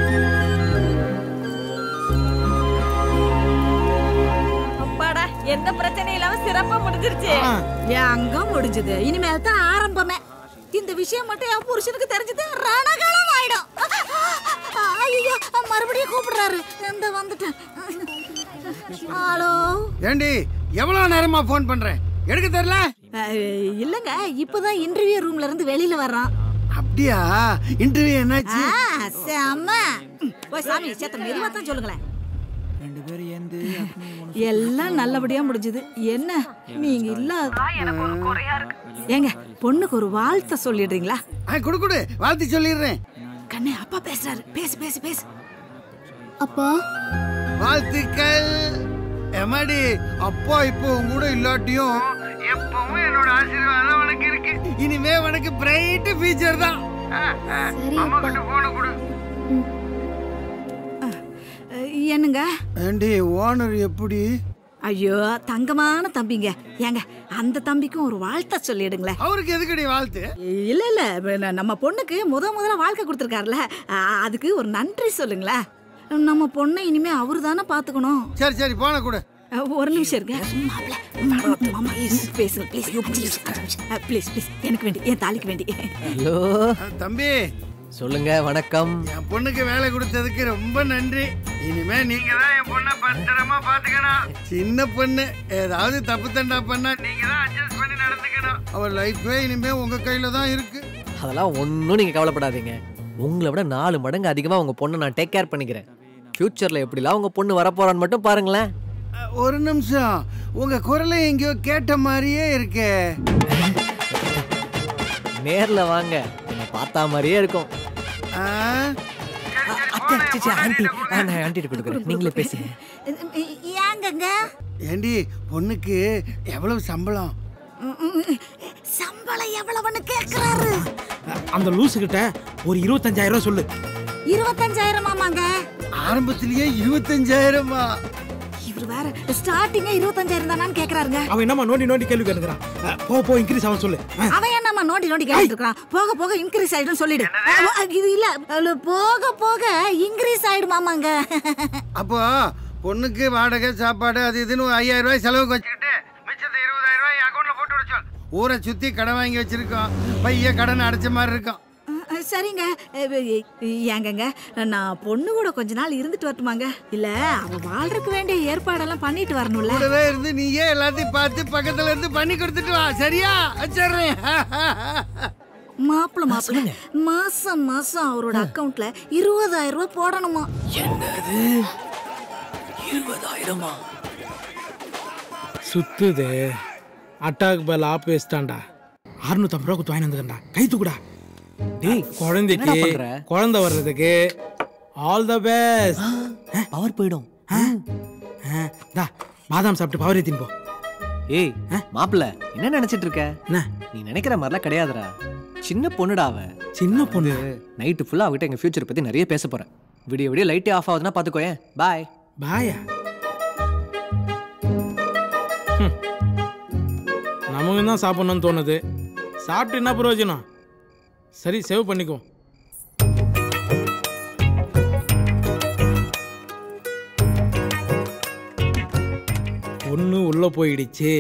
அப்பாடா எந்த பிரச்சனையும் இல்லாம சிறப்பா முடிஞ்சிருச்சு எங்க முடிஞ்சது இனிமேல் தான் ஆரம்பமே இந்த விஷயம் மட்டும் என் புருஷனுக்கு தெரிஞ்சது ரணகலம் ஆயிடும் ஐயோ மறுபடியும் கூப்பிடுறாரு இந்த வந்துட்டேன் ஹலோ ஏண்டி எவ்வளவு நேரமா ஃபோன் பண்றேன் எடுக்க தெரியல அஹ், இல்லங்க இப்பதான் இன்டர்வியூ ரூம்ல இருந்து வெளியில வர்றான் அப்படியா இன்டர்வியூ என்னாச்சு ஆ, செம்ம ம், போய் சாமி சேத்த மெதுவா தான் சொல்லுங்களேன் ரெண்டு பேரும் ஏந்து எல்லாம் நல்லபடியா முடிஞ்சது என்ன நீங்க இல்ல ஏங்க பொண்ணுக்கு ஒரு வாழ்த்த சொல்லிடுறீங்களா ஆ குடு குடு வாழ்த்து சொல்லிடுறேன் கண்ணே அப்பா பேசுறாரு பேசு பேசு பேசு அப்பா வாழ்த்துக்கள் எமாடி அப்பா இப்போ உங்க கூட இல்லாட்டியும் எப்பவும் என்னோட ஆசீர்வாதம் உனக்கு இருக்கு இனிமே உனக்கு பிரைட் ஃபியூச்சர் தான் சரி அம்மா அப்பா கிட்ட போன கொடு அஹ், என்னங்க ஏண்டி ஓனர் எப்படி ஐயோ தங்கமான தம்பிங்க ஏங்க அந்த தம்பிக்கும் ஒரு வாழ்த்த சொல்லிடுங்களேன் அவருக்கு எதுக்கடி வாழ்த்து இல்ல இல்ல இப்ப ந- நம்ம பொண்ணுக்கு முத முதல்ல வாழ்க்கை கொடுத்துருக்காருல அ- அதுக்கு ஒரு நன்றி சொல்லுங்களேன் நம்ம பொண்ணை இனிமே அவரு தானே பாத்துக்கணும் சரி சரி போன கொடு அஹ், ஒரு நிமிஷம் இருங்க மாப்பிள, மாமா, மாமா, பேசுங்க ப்ளீஸ் ப்ளீஸ் ப்ளீஸ் எனக்கு வேண்டி என் தாலிக்கு வேண்டி ஹலோ தம்பி சொல்லுங்க வணக்கம் என் பொண்ணுக்கு வேலை கொடுத்ததுக்கு ரொம்ப நன்றி இனிமே நீங்க தான் என் பொண்ணை பத்திரமா பாத்துக்கணும் சின்ன பொண்ணு ஏதாவது தப்பு தண்டா பண்ணா நீங்க தான் அட்ஜஸ்ட் பண்ணி நடந்துக்கணும் அவள் லைஃபே இனிமே உங்க கையில தான் இருக்கு அதெல்லாம் ஒன்றும் நீங்கள் கவலைப்படாதீங்க உங்களை விட நாலு மடங்கு அதிகமாக உங்கள் பொண்ணை நான் டேக் கேர் பண்ணிக்கிறேன் ஃப்யூச்சரில் எப்படிலாம் உங்கள் பொண்ணு வரப்போறான்னு மட்டும் பாருங்களேன் அஹ், ஒரு நிமிஷம் உங்க குரலை எங்கேயோ கேட்ட மாதிரியே இருக்கே நேரில் வாங்க என்னை பார்த்தா மாதிரியே இருக்கும் ஆ? அத்தை, சிச்சி, ஆண்டி ஆ, நான் ஆண்டிட்டு கொடுக்குறேன் நீங்களே பேசுங்க ஏங்கங்க ஏண்டி பொண்ணுக்கு எவ்வளவு சம்பளம் சம்பளம் எவ்வளவுன்னு கேக்குறாரு அந்த லூசு கிட்ட ஒரு இருபத்தஞ்சாயிரம் ரூபாய் சொல்லு இருபத்தஞ்சாயிரம் ஆமாங்க ஆரம்பத்திலேயே இருபத்தஞ்சாயிரமா இவர் வேற ஸ்டார்டிங்கே இருபத்தஞ்சாயிரம் தானான்னு கேக்குறாருங்க அவன் என்னம்மா நோண்டி நோண்டி கேள்வி கேட்கிறான் அஹ், போ போ இன்க்ரீஸ் ஆகும் சொல்லு அஹ், அவன் என்னம்மா நோண்டி நோண்டி கேட்டுட்டு இருக்கான் போக போக இன்க்ரீஸ் ஆயிடும் சொல்லிடு அஹ், இது இல்ல அதுல போக போக இன்க்ரீஸ் ஆயிடுமாமாங்க அப்போ பொண்ணுக்கு வாடகை சாப்பாடு அது இதுன்னு ஒரு ஐயாயிரம் ரூபாய் செலவுக்கு வச்சுக்கிட்டு மிச்சத்தை இருபதாயிரம் ரூபாய் அக்கௌண்ட்ல போட்டு விட சொல் ஊரை சுத்தி கடன் வாங்கி வச்சிருக்கோம் பைய கடன் அடைச்ச மாதிரி இருக்கும் சரிங்க அஹ், ஏங்கங்க நான் பொண்ணு கூட கொஞ்ச நாள் இருந்துட்டு வரட்டுமாங்க இல்ல அவ வாழ்றதுக்கு வேண்டிய ஏற்பாடெல்லாம் பண்ணிட்டு வரணும்ல கூடவே இருந்து நீயே எல்லாத்தையும் பார்த்து பக்கத்துல இருந்து பண்ணி கொடுத்துட்டு வா சரியா வச்சிடுறேன் மாப்பிள மாப்பிள மாசம் மாசம் அவரோட அக்கவுண்ட்ல இருபதாயிரம் ரூபாய் போடணுமா என்னது இருபதாயிரமா சுத்துது அட்டாக் பல் ஆப் வேஸ்டாண்டா அறுநூத்தம்பது ரூபா கொடுத்து வாங்கி வந்துக்கண்டா கை தூக்குடா டேய் குழந்தைக்கு என்னடா பண்ற? குழந்தை வர்றதுக்கு ஆல் த பெஸ்ட் பவர் போயிடும் தா பாதாம் சாப்பிட்டு பவர் ஏத்தின் போ ஏய் மாப்பிள்ள என்ன நினைச்சிட்டு இருக்க என்ன நீ நினைக்கிற மாதிரிலாம் கிடையாதுடா சின்ன பொண்ணுடா அவ சின்ன பொண்ணு நைட்டு ஃபுல்லா அவகிட்ட எங்க ஃபியூச்சர் பத்தி நிறைய பேச போறேன் விடிய விடிய லைட்டே ஆஃப் ஆகுதுன்னா பாத்துக்கோயேன் பாய் பாயா ஹம். நமக்கு தான் சாப்பிடணும்னு தோணுது சாப்பிட்டு என்ன பிரயோஜனம் சரி சேவ் பண்ணிக்கோ ஒன்று உள்ள போயிடுச்சு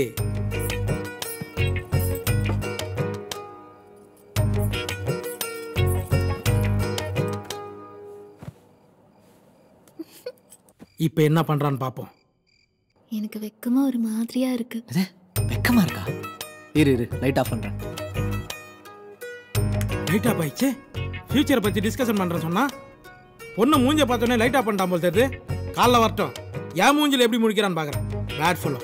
இப்போ என்ன பண்றான்னு பார்ப்போம் எனக்கு வெக்கமா ஒரு மாதிரியா இருக்கு வெக்கமா இருக்கா இரு இரு லைட் ஆஃப் பண்றேன் லைட் ஆஃப் ஆயிடுச்சு ஃபியூச்சரை பற்றி டிஸ்கஷன் பண்ணுறேன் சொன்னா பொண்ணு மூஞ்ச பார்த்தோன்னே லைட் ஆஃப் பண்ணிட்டான் போல் தெரியுது காலைல வரட்டும் என் மூஞ்சில எப்படி முடிக்கிறான்னு பார்க்குறேன் பேட் சொல்லும்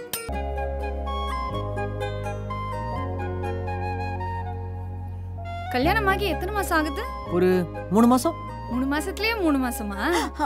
கல்யாணம் ஆகி எத்தனை மாசம் ஆகுது ஒரு மூணு மாசம் மூணு மாசத்துலயே மூணு மாசமா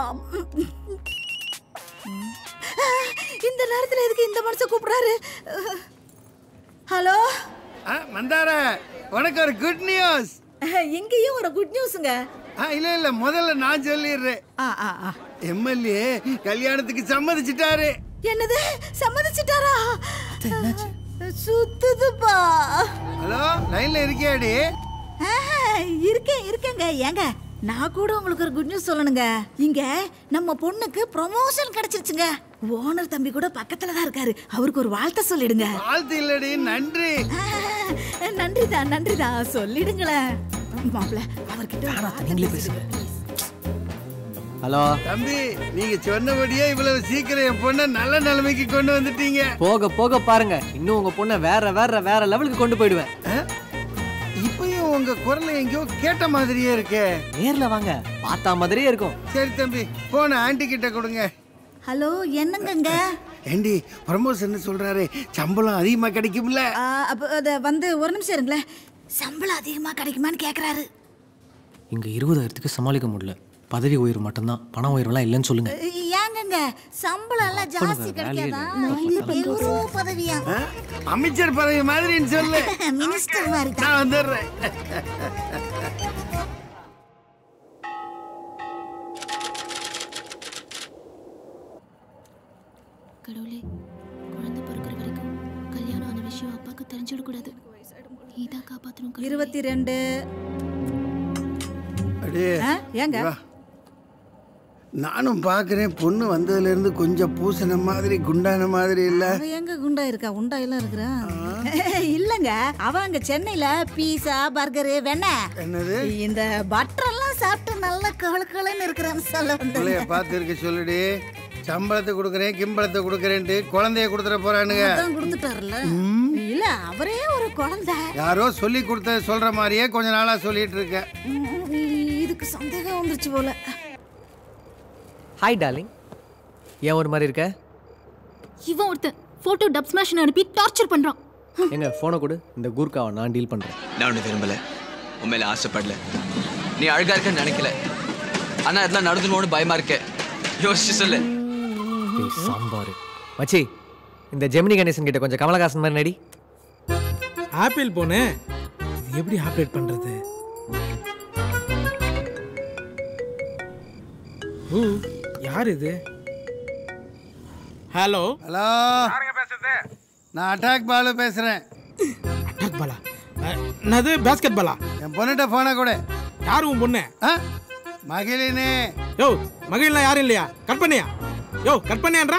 இந்த நேரத்துல எதுக்கு இந்த மனுஷன் கூப்பிடுறாரு ஹலோ ஆ, மந்தார உனக்கு ஒரு குட் நியூஸ் எங்கேயும் ஒரு குட் நியூஸுங்க இல்ல இல்ல முதல்ல நான் சொல்லிடுறேன் எம்எல்ஏ கல்யாணத்துக்கு சம்மதிச்சிட்டாரு என்னது சம்மதிச்சிட்டாரா சுத்துதுப்பா ஹலோ லைன்ல இருக்கியாடி ஆஹா, இருக்கேன் இருக்கேங்க ஏங்க நான் கூட உங்களுக்கு ஒரு குட் நியூஸ் சொல்லணுங்க இங்க நம்ம பொண்ணுக்கு ப்ரொமோஷன் கிடைச்சிருச்சுங்க ஓனர் தம்பி கூட பக்கத்துல தான் இருக்காரு அவருக்கு ஒரு வாழ்த்த சொல்லிடுங்க வாழ்த்து இல்லடி நன்றி நன்றிதான் நன்றிதான் சொல்லிடுங்களேன் மாப்பிள்ள அவர்கிட்ட நீங்களே பேசுங்க ஹலோ தம்பி நீங்க சொன்னபடியே இவ்வளவு சீக்கிரம் என் பொண்ணை நல்ல நிலைமைக்கு கொண்டு வந்துட்டீங்க போக போக பாருங்க இன்னும் உங்க பொண்ணை வேற வேற வேற லெவலுக்கு கொண்டு போயிடுவேன் இப்பயும் உங்க குரல் எங்கேயோ கேட்ட மாதிரியே இருக்கே நேர்ல வாங்க பார்த்தா மாதிரியே இருக்கும் சரி தம்பி போன ஆண்டி கிட்ட கொடுங்க ஹலோ என்னங்கங்க ஏண்டி ப்ரமோஷன் சொல்றாரு சம்பளம் அதிகமா கிடைக்கும்ல ஆ, அப்ப அத வந்து ஒரு நிமிஷம் இருங்களேன் சம்பளம் அதிகமா கிடைக்குமான்னு கேக்குறாரு இங்க இருபதாயிரத்துக்கு சமாளிக்க முடியல பதவி உயர்வு மட்டும்தான் பண உயர்வுலாம் இல்லைன்னு சொல்லுங்க ஏங்கங்க சம்பளம் எல்லாம் ஜாஸ்தி கிடைக்காதா எவ்வளோ பதவியா ஆ? அமைச்சர் பதவி மாதிரின்னு சொல்லு மினிஸ்டர் மாதிரி நான் வந்துடுறேன் கடவுளே குழந்தை பிறக்கிற வரைக்கும் கல்யாணம் ஆன விஷயம் அப்பாவுக்கு தெரிஞ்சிடக்கூடாது நீதான் காப்பாத்தணும் கடவுளே. இருபத்தி ரெண்டு அடே ஆ, ஏங்க வா. நானும் பார்க்குறேன் பொண்ணு வந்ததுலேருந்து கொஞ்சம் பூசின மாதிரி குண்டான மாதிரி இல்லை அவ எங்க குண்டா இருக்கா உண்டா எல்லாம் இருக்கிறா இல்லங்க அவ அங்க சென்னையில பீஸா பர்கரு வெண்ணெய் என்னது இந்த பட்டர் எல்லாம் சாப்பிட்டு நல்லா கவலக்கலன்னு இருக்கிறான்னு சொல்ல பிள்ளைய வந்தேன் பார்த்து இருக்க சொல்லுடி சம்பளத்தை கொடுக்குறேன் கிம்பளத்தை கொடுக்குறேன்ட்டு குழந்தைய கொடுத்துட போறானுங்க அதான் கொடுத்துட்டாருல்ல இல்ல அவரே ஒரு குழந்தை யாரோ சொல்லி கொடுத்த சொல்ற மாதிரியே கொஞ்ச நாளா சொல்லிட்டு இருக்கேன் உம், இதுக்கு சந்தேகம் வந்துருச்சு போல ஹாய் டார்லிங் ஏன் ஒரு மாதிரி இருக்க இவன் ஒருத்தன் போட்டோ டப் ஸ்மாஷ் அனுப்பி டார்ச்சர் பண்றான் எங்க போனை கொடு இந்த கூர்க்காவை நான் டீல் பண்றேன் நான் ஒன்று விரும்பல உன் மேல ஆசைப்படல நீ அழகா இருக்கன்னு நினைக்கல ஆனா அதெல்லாம் நடந்துருவோன்னு பயமா இருக்க யோசிச்சு சொல்லு டேய் சாம்பார் மச்சி இந்த ஜெமினி கணேசன் கிட்ட கொஞ்சம் கமலஹாசன் மாதிரி நடி ஆப்பிள் போனு இது எப்படி ஆப்ரேட் பண்றது ஊ யார் இது ஹலோ ஹலோ நான் அட்டாக் பாலு பேசுறேன் அட்டாக் பாலா அஹ், என்னது பேஸ்கெட் பாலா என் பொண்ணுகிட்ட போன கூட யார் உன் பொண்ணு மகிழினே யோ மகிழ்லாம் யாரும் இல்லையா கட் பண்ணியா யோ கட் பண்ணியான்றா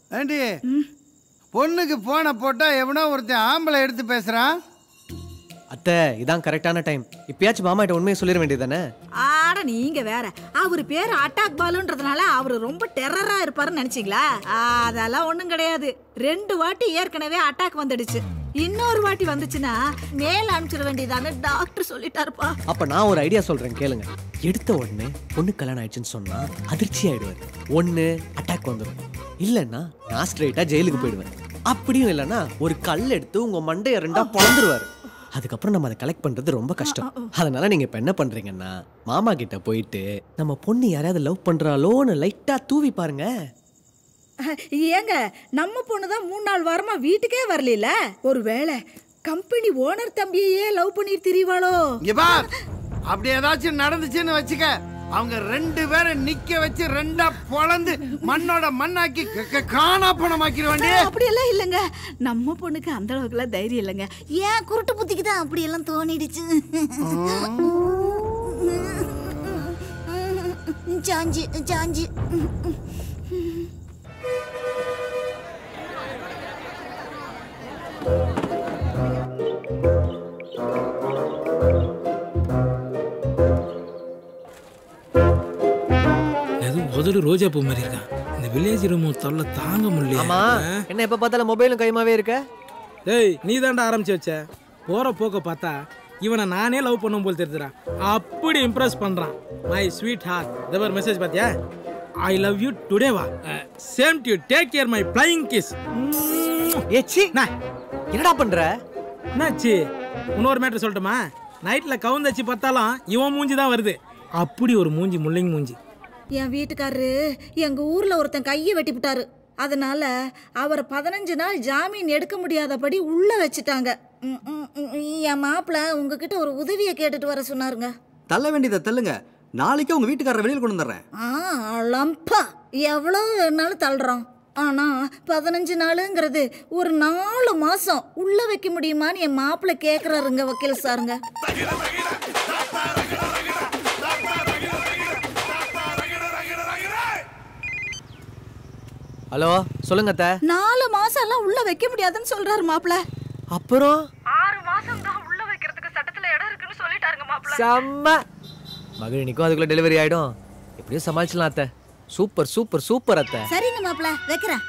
ஏண்டி பொண்ணுக்கு போனை போட்டா எவனோ ஒருத்தன் ஆம்பளை எடுத்து பேசுறான் அத்தை இதான் கரெக்டான டைம் இப்பயாச்சும் மாமா கிட்ட உண்மையை சொல்லிட வேண்டியதானே ஆட நீங்க வேற அவர் பேர் அட்டாக் பாலுன்றதுனால அவரு ரொம்ப டெரரா இருப்பாருன்னு நினைச்சீங்களா அதெல்லாம் ஒண்ணும் கிடையாது ரெண்டு வாட்டி ஏற்கனவே அட்டாக் வந்துடுச்சு இன்னொரு வாட்டி வந்துச்சுன்னா மேல அனுப்பிச்சிட வேண்டியதானே டாக்டர் சொல்லிட்டாருப்பா அப்ப நான் ஒரு ஐடியா சொல்றேன் கேளுங்க எடுத்த உடனே பொண்ணு கல்யாணம் ஆயிடுச்சுன்னு சொன்னா அதிர்ச்சி ஆயிடுவாரு ஒண்ணு அட்டாக் வந்துடும் இல்லைன்னா நான் ஸ்ட்ரைட்டா ஜெயிலுக்கு போயிடுவேன் அப்படியும் இல்லைன்னா ஒரு கல் எடுத்து உங்க மண்டைய ரெண்டா பொழந்துருவாரு அதுக்கப்புறம் நம்ம அதை கலெக்ட் பண்றது ரொம்ப கஷ்டம் அதனால நீங்க இப்ப என்ன பண்றீங்கன்னா மாமா கிட்ட போயிட்டு நம்ம பொண்ணு யாரையாவது லவ் பண்றாளோன்னு லைட்டா தூவி பாருங்க ஏங்க நம்ம பொண்ணு தான் மூணு நாள் வாரமா வீட்டுக்கே வரல ஒருவேளை கம்பெனி ஓனர் தம்பியையே லவ் பண்ணிட்டு திரிவாளோ இங்க பார் அப்படி ஏதாச்சும் நடந்துச்சுன்னு வச்சுக்க அவங்க ரெண்டு பேரை நிக்க வச்சு ரெண்டா பொளந்து மண்ணோட மண்ணாக்கி க- க- காணா பணமாக்கிடுவாண்டி அப்படியெல்லாம் இல்லைங்க நம்ம பொண்ணுக்கு அந்த அளவுக்குலாம் தைரியம் இல்லைங்க ஏன் குருட்டு புத்திக்கு தான் அப்படியெல்லாம் தோணிடுச்சு சாஞ்சு சாஞ்சு அது உதடு ரோஜா பூ மாதிரி இருக்கான் இந்த வில்லேஜ் ரூம் தொல்லை தாங்க முடியல ஆமா என்ன எப்ப பார்த்தாலும் மொபைலும் கைமாவே இருக்க டேய் நீ தான்டா ஆரம்பிச்சு வச்ச போற போக்க பார்த்தா இவனை நானே லவ் பண்ணும் போல் தெரிஞ்சுறான் அப்படி இம்ப்ரெஸ் பண்றான் மை ஸ்வீட் ஹார்ட் இந்த ஒரு மெசேஜ் பார்த்தியா ஐ லவ் யூ டுடே வா same to take care my flying kiss ஏச்சி என்னடா பண்ற என்னாச்சு இன்னொரு மேட்டர் சொல்லட்டுமா நைட்ல கவுந்தச்சு பார்த்தாலும் இவன் மூஞ்சி தான் வருது அப்படி ஒரு மூஞ்சி முள்ளிங் மூஞ்சி என் வீட்டுக்காரரு எங்க ஊர்ல ஒருத்தன் கையை வெட்டி விட்டாரு அதனால அவரை பதினஞ்சு நாள் ஜாமீன் எடுக்க முடியாதபடி உள்ள வச்சுட்டாங்க ம், ம், ம், என் மாப்பிள்ள உங்ககிட்ட ஒரு உதவியை கேட்டுட்டு வர சொன்னாருங்க தள்ள வேண்டியதை தள்ளுங்க நாளைக்கே உங்க வீட்டுக்காரரை வெளியில் கொண்டு வந்துடுறேன் ஆ லம்பா எவ்வளோ வேணாலும் தள்ளுறோம் ஆனா பதினஞ்சு நாளுங்கிறது ஒரு நாலு மாசம் உள்ள வைக்க முடியுமான்னு என் மாப்பிள்ளை கேக்குறாருங்க வக்கீல் சாருங்க ஹலோ சொல்லுங்க அத்தை நாலு மாசம் எல்லாம் உள்ள வைக்க முடியாதுன்னு சொல்றாரு மாப்பிள்ள அப்புறம் ஆறு மாசம் தான் உள்ள வைக்கிறதுக்கு சட்டத்துல இடம் இருக்குன்னு சொல்லிட்டாருங்க மாப்பிள்ள செம்ம மகிழினிக்கும் அதுக்குள்ள டெலிவரி ஆயிடும் எப்படியும் சமாளிச்சலாம் அத்தை சூப்பர் சூப்பர் சூப்பர் அத்தை சரிங்க மாப்பிள்ள வைக்கிறேன்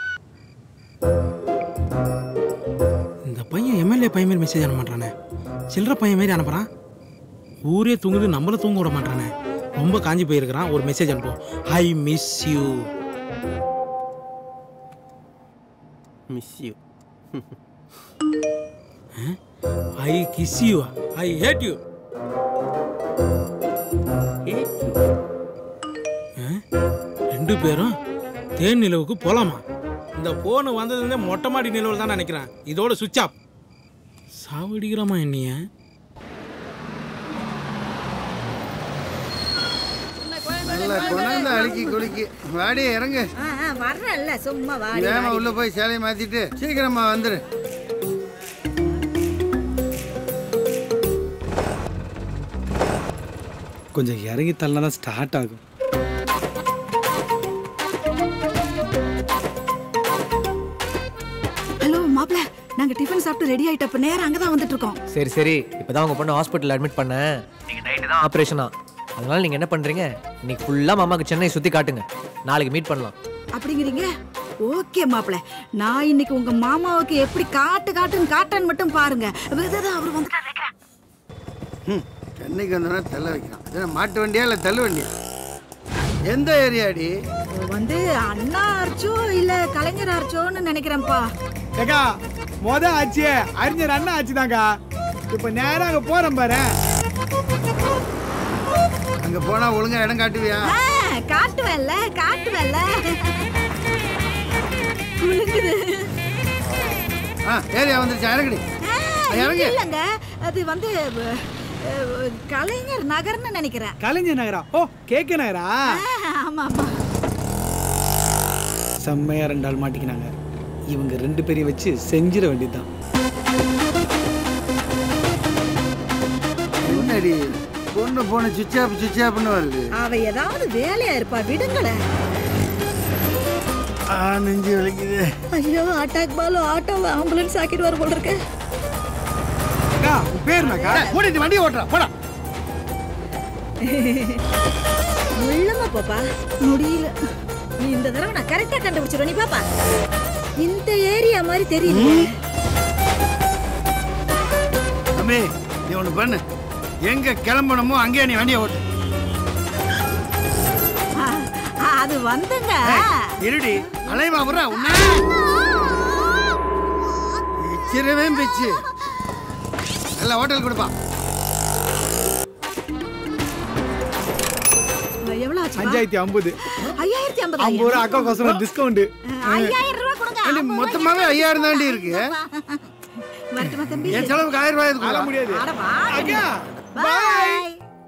இந்த பையன் எம்எல்ஏ பையன் மாதிரி மெசேஜ் அனுப்ப மாட்டானே சில்லற பையன் மாதிரி அனுப்புறான் ஊரே தூங்குது நம்மள தூங்க விட மாட்டானே ரொம்ப காஞ்சி போயிருக்கிறான் ஒரு மெசேஜ் அனுப்புவோம் I miss you miss you I kiss you I hate you ரெண்டு பேரும் தேன் நிலவுக்கு போலாமா இந்த போன் வந்ததுலேருந்தே மொட்டை மாடி நிலவில் தான் நினைக்கிறேன் இதோட சுவிட்ச் ஆஃப் சாவடிக்கிறோமா என்னைய நல்லா கொண்டாந்து அழுக்கி குலுக்கி வாடி இறங்கு வர்றேன்ல சும்மா வேமா உள்ள போய் சேலையை மாத்திட்டு சீக்கிரமா வந்துரு கொஞ்சம் இறங்கி தள்ளனா தான் ஸ்டார்ட் ஆகும் ஹலோ மாப்பிள்ள நாங்க டிஃபன் சாப்பிட்டு ரெடி ஆயிட்டப்ப நேரம் அங்கதான் வந்துட்டு இருக்கோம் சரி சரி இப்பதான் உங்க பொண்ணு ஹாஸ்பிட்டல் அட்மிட் பண்ணேன் நீங்க நைட்டு தான் ஆபரேஷனா அதனால நீங்க என்ன பண்றீங்க இன்னைக்கு ஃபுல்லா மாமாக்கு சென்னை சுத்தி காட்டுங்க நாளைக்கு மீட் பண்ணலாம் அப்படிங்கிறீங்க ஓகே மாப்பிள்ள நான் இன்னைக்கு உங்க மாமாவுக்கு எப்படி காட்டு காட்டுன்னு காட்டான்னு மட்டும் பாருங்க இதுதான் அவர் வந்து ம், சென்னைக்கு வந்தோன்னா தள்ள வைக்கிறான் இது மாட்டு வண்டியா இல்லை தள்ளு வண்டியா எந்த ஏரியாடி வந்து அண்ணா ஆர்ச்சோ இல்ல கலைஞர் ஆர்ச்சோன்னு நினைக்கிறேன்ப்பா ஏக்கா மொத ஆச்சு அறிஞர் அண்ணா ஆச்சு தாங்க இப்ப நேரா அங்க போறேன் பாரு அங்க போனா ஒழுங்கா இடம் காட்டுவியா ஆ, காட்டுவேன்ல காட்டுவேன்ல குலுங்குது ஆ ஏரியா வந்துருச்சு இறங்குடி ஆ, இறங்கு இல்லைங்க அது வந்து அஹ், அஹ், கலைஞர் நகர்னு நினைக்கிறேன் கலைஞர் நகரா ஓ கேக்க நகரா ஆ, ஆமா ஆமா செம்மையா ரெண்டு ஆள் மாட்டிக்கினாங்க இவங்க ரெண்டு பேரையும் வச்சு செஞ்சிட வேண்டியதுதான் என்னடி பொண்ணு போன சுச்சாப்பு சுச்சாப்புன்னு வருது அவ ஏதாவது வேலையா இருப்பா விடுங்களேன் ஆ நெஞ்சு வலிக்குது ஐயோ அட்டாக் பாலு ஆட்டோவை ஆம்புலன்ஸ் ஆக்கிட்டு வர போல இருக்கு அக்கா பேருனாக்கா ஓடிட்டு வண்டியை ஓட்டுறா போடா உள்ளமா பாப்பா முடியல நீ இந்த தடவை நான் கரெக்டா கண்டுபிடிச்சிருவேன் நீ பாப்பா இந்த ஏரியா மாதிரி தெரியல தம்பி நீ ஒண்ணு பண்ணு எங்க கிளம்பணுமோ அங்கேயே நீ வண்டியை ஓட்டு அது வந்துங்க இருடி அலைவா புறா உன்ன பிச்சிரவே பிச்சு நல்ல ஹோட்டல் கொடுப்பா எவ்வளவு ஆச்சு அஞ்சாயிரத்தி ஐம்பது ஐயாயிரத்தி ஐம்பது ஐம்பது ரூபா அக்கா கோசரம் டிஸ்கவுண்ட் ஐயாயிரம் ரூபாய் கொடுங்க மொத்தமாவே ஐயாயிரம் தாண்டி இருக்கு வரட்டுமா தம்பி என் செலவுக்கு ஆயிரம் ரூபாய் ஆள இருக்கு முடியாது அட வா அக்கா பாய்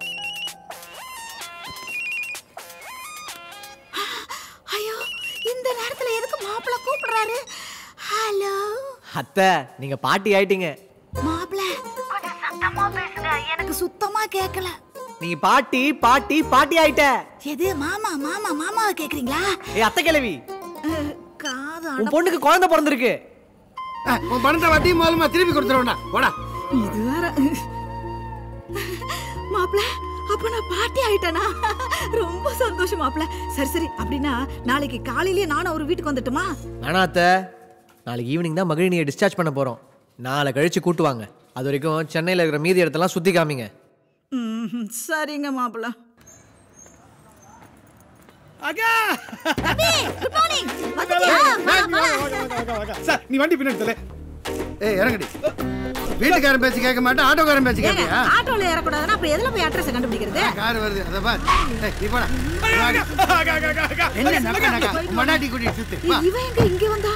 ஐயோ இந்த நேரத்துல எதுக்கு மாப்பிள்ள கூப்பிடுறாரு ஹலோ அத்தை நீங்க பாட்டி ஆயிட்டீங்க மாப்பிள்ள கொஞ்சம் சத்தமா பேசுங்க எனக்கு சுத்தமா கேட்கல நீங்க பாட்டி பாட்டி பாட்டி ஆயிட்ட எது மாமா மாமா மாமாவை கேக்குறீங்களா ஏய் அத்தை கிழவி அஹ், காது உன் பொண்ணுக்கு குழந்தை பிறந்திருக்கு உன் பணத்தை வட்டி மூலமா திருப்பி கொடுத்துருவேண்டா போடா இது வேற மாப்பிள அப்ப நான் பாட்டி ஆயிட்டேனா ரொம்ப சந்தோஷம் மாப்பிள சரி சரி அப்படின்னா நாளைக்கு காலையிலேயே நானும் ஒரு வீட்டுக்கு வந்துட்டுமா வேணா அத்தை நாளைக்கு ஈவினிங் தான் மகிழினியை டிஸ்சார்ஜ் பண்ண போறோம் நாளை கழிச்சு கூட்டுவாங்க அது வரைக்கும் சென்னையில் இருக்கிற மீதி இடத்தெல்லாம் சுத்தி காமிங்க ம்ஹும், சரிங்க மாப்பிள அக்கா குட் மார்னிங் சார் நீ வண்டி பின்னாடி தலை ஏய் இறங்கடி வீட்டுக்காரன் பேச்சு கேட்க மாட்டேன் ஆட்டோக்காரன் பேச்சு ஏங்க கேட்பியா ஆட்டோல ஏறக்கூடாதுன்னா அப்புறம் எதுல போய் அட்ரஸ் கண்டுபிடிக்கிறது கார் வருது அதை பார் ஏய், நீ போடா என்ன நக்கா நக்கா மடாட்டி கூட்டிட்டு சுத்து வா இவன் எங்க இங்க வந்தா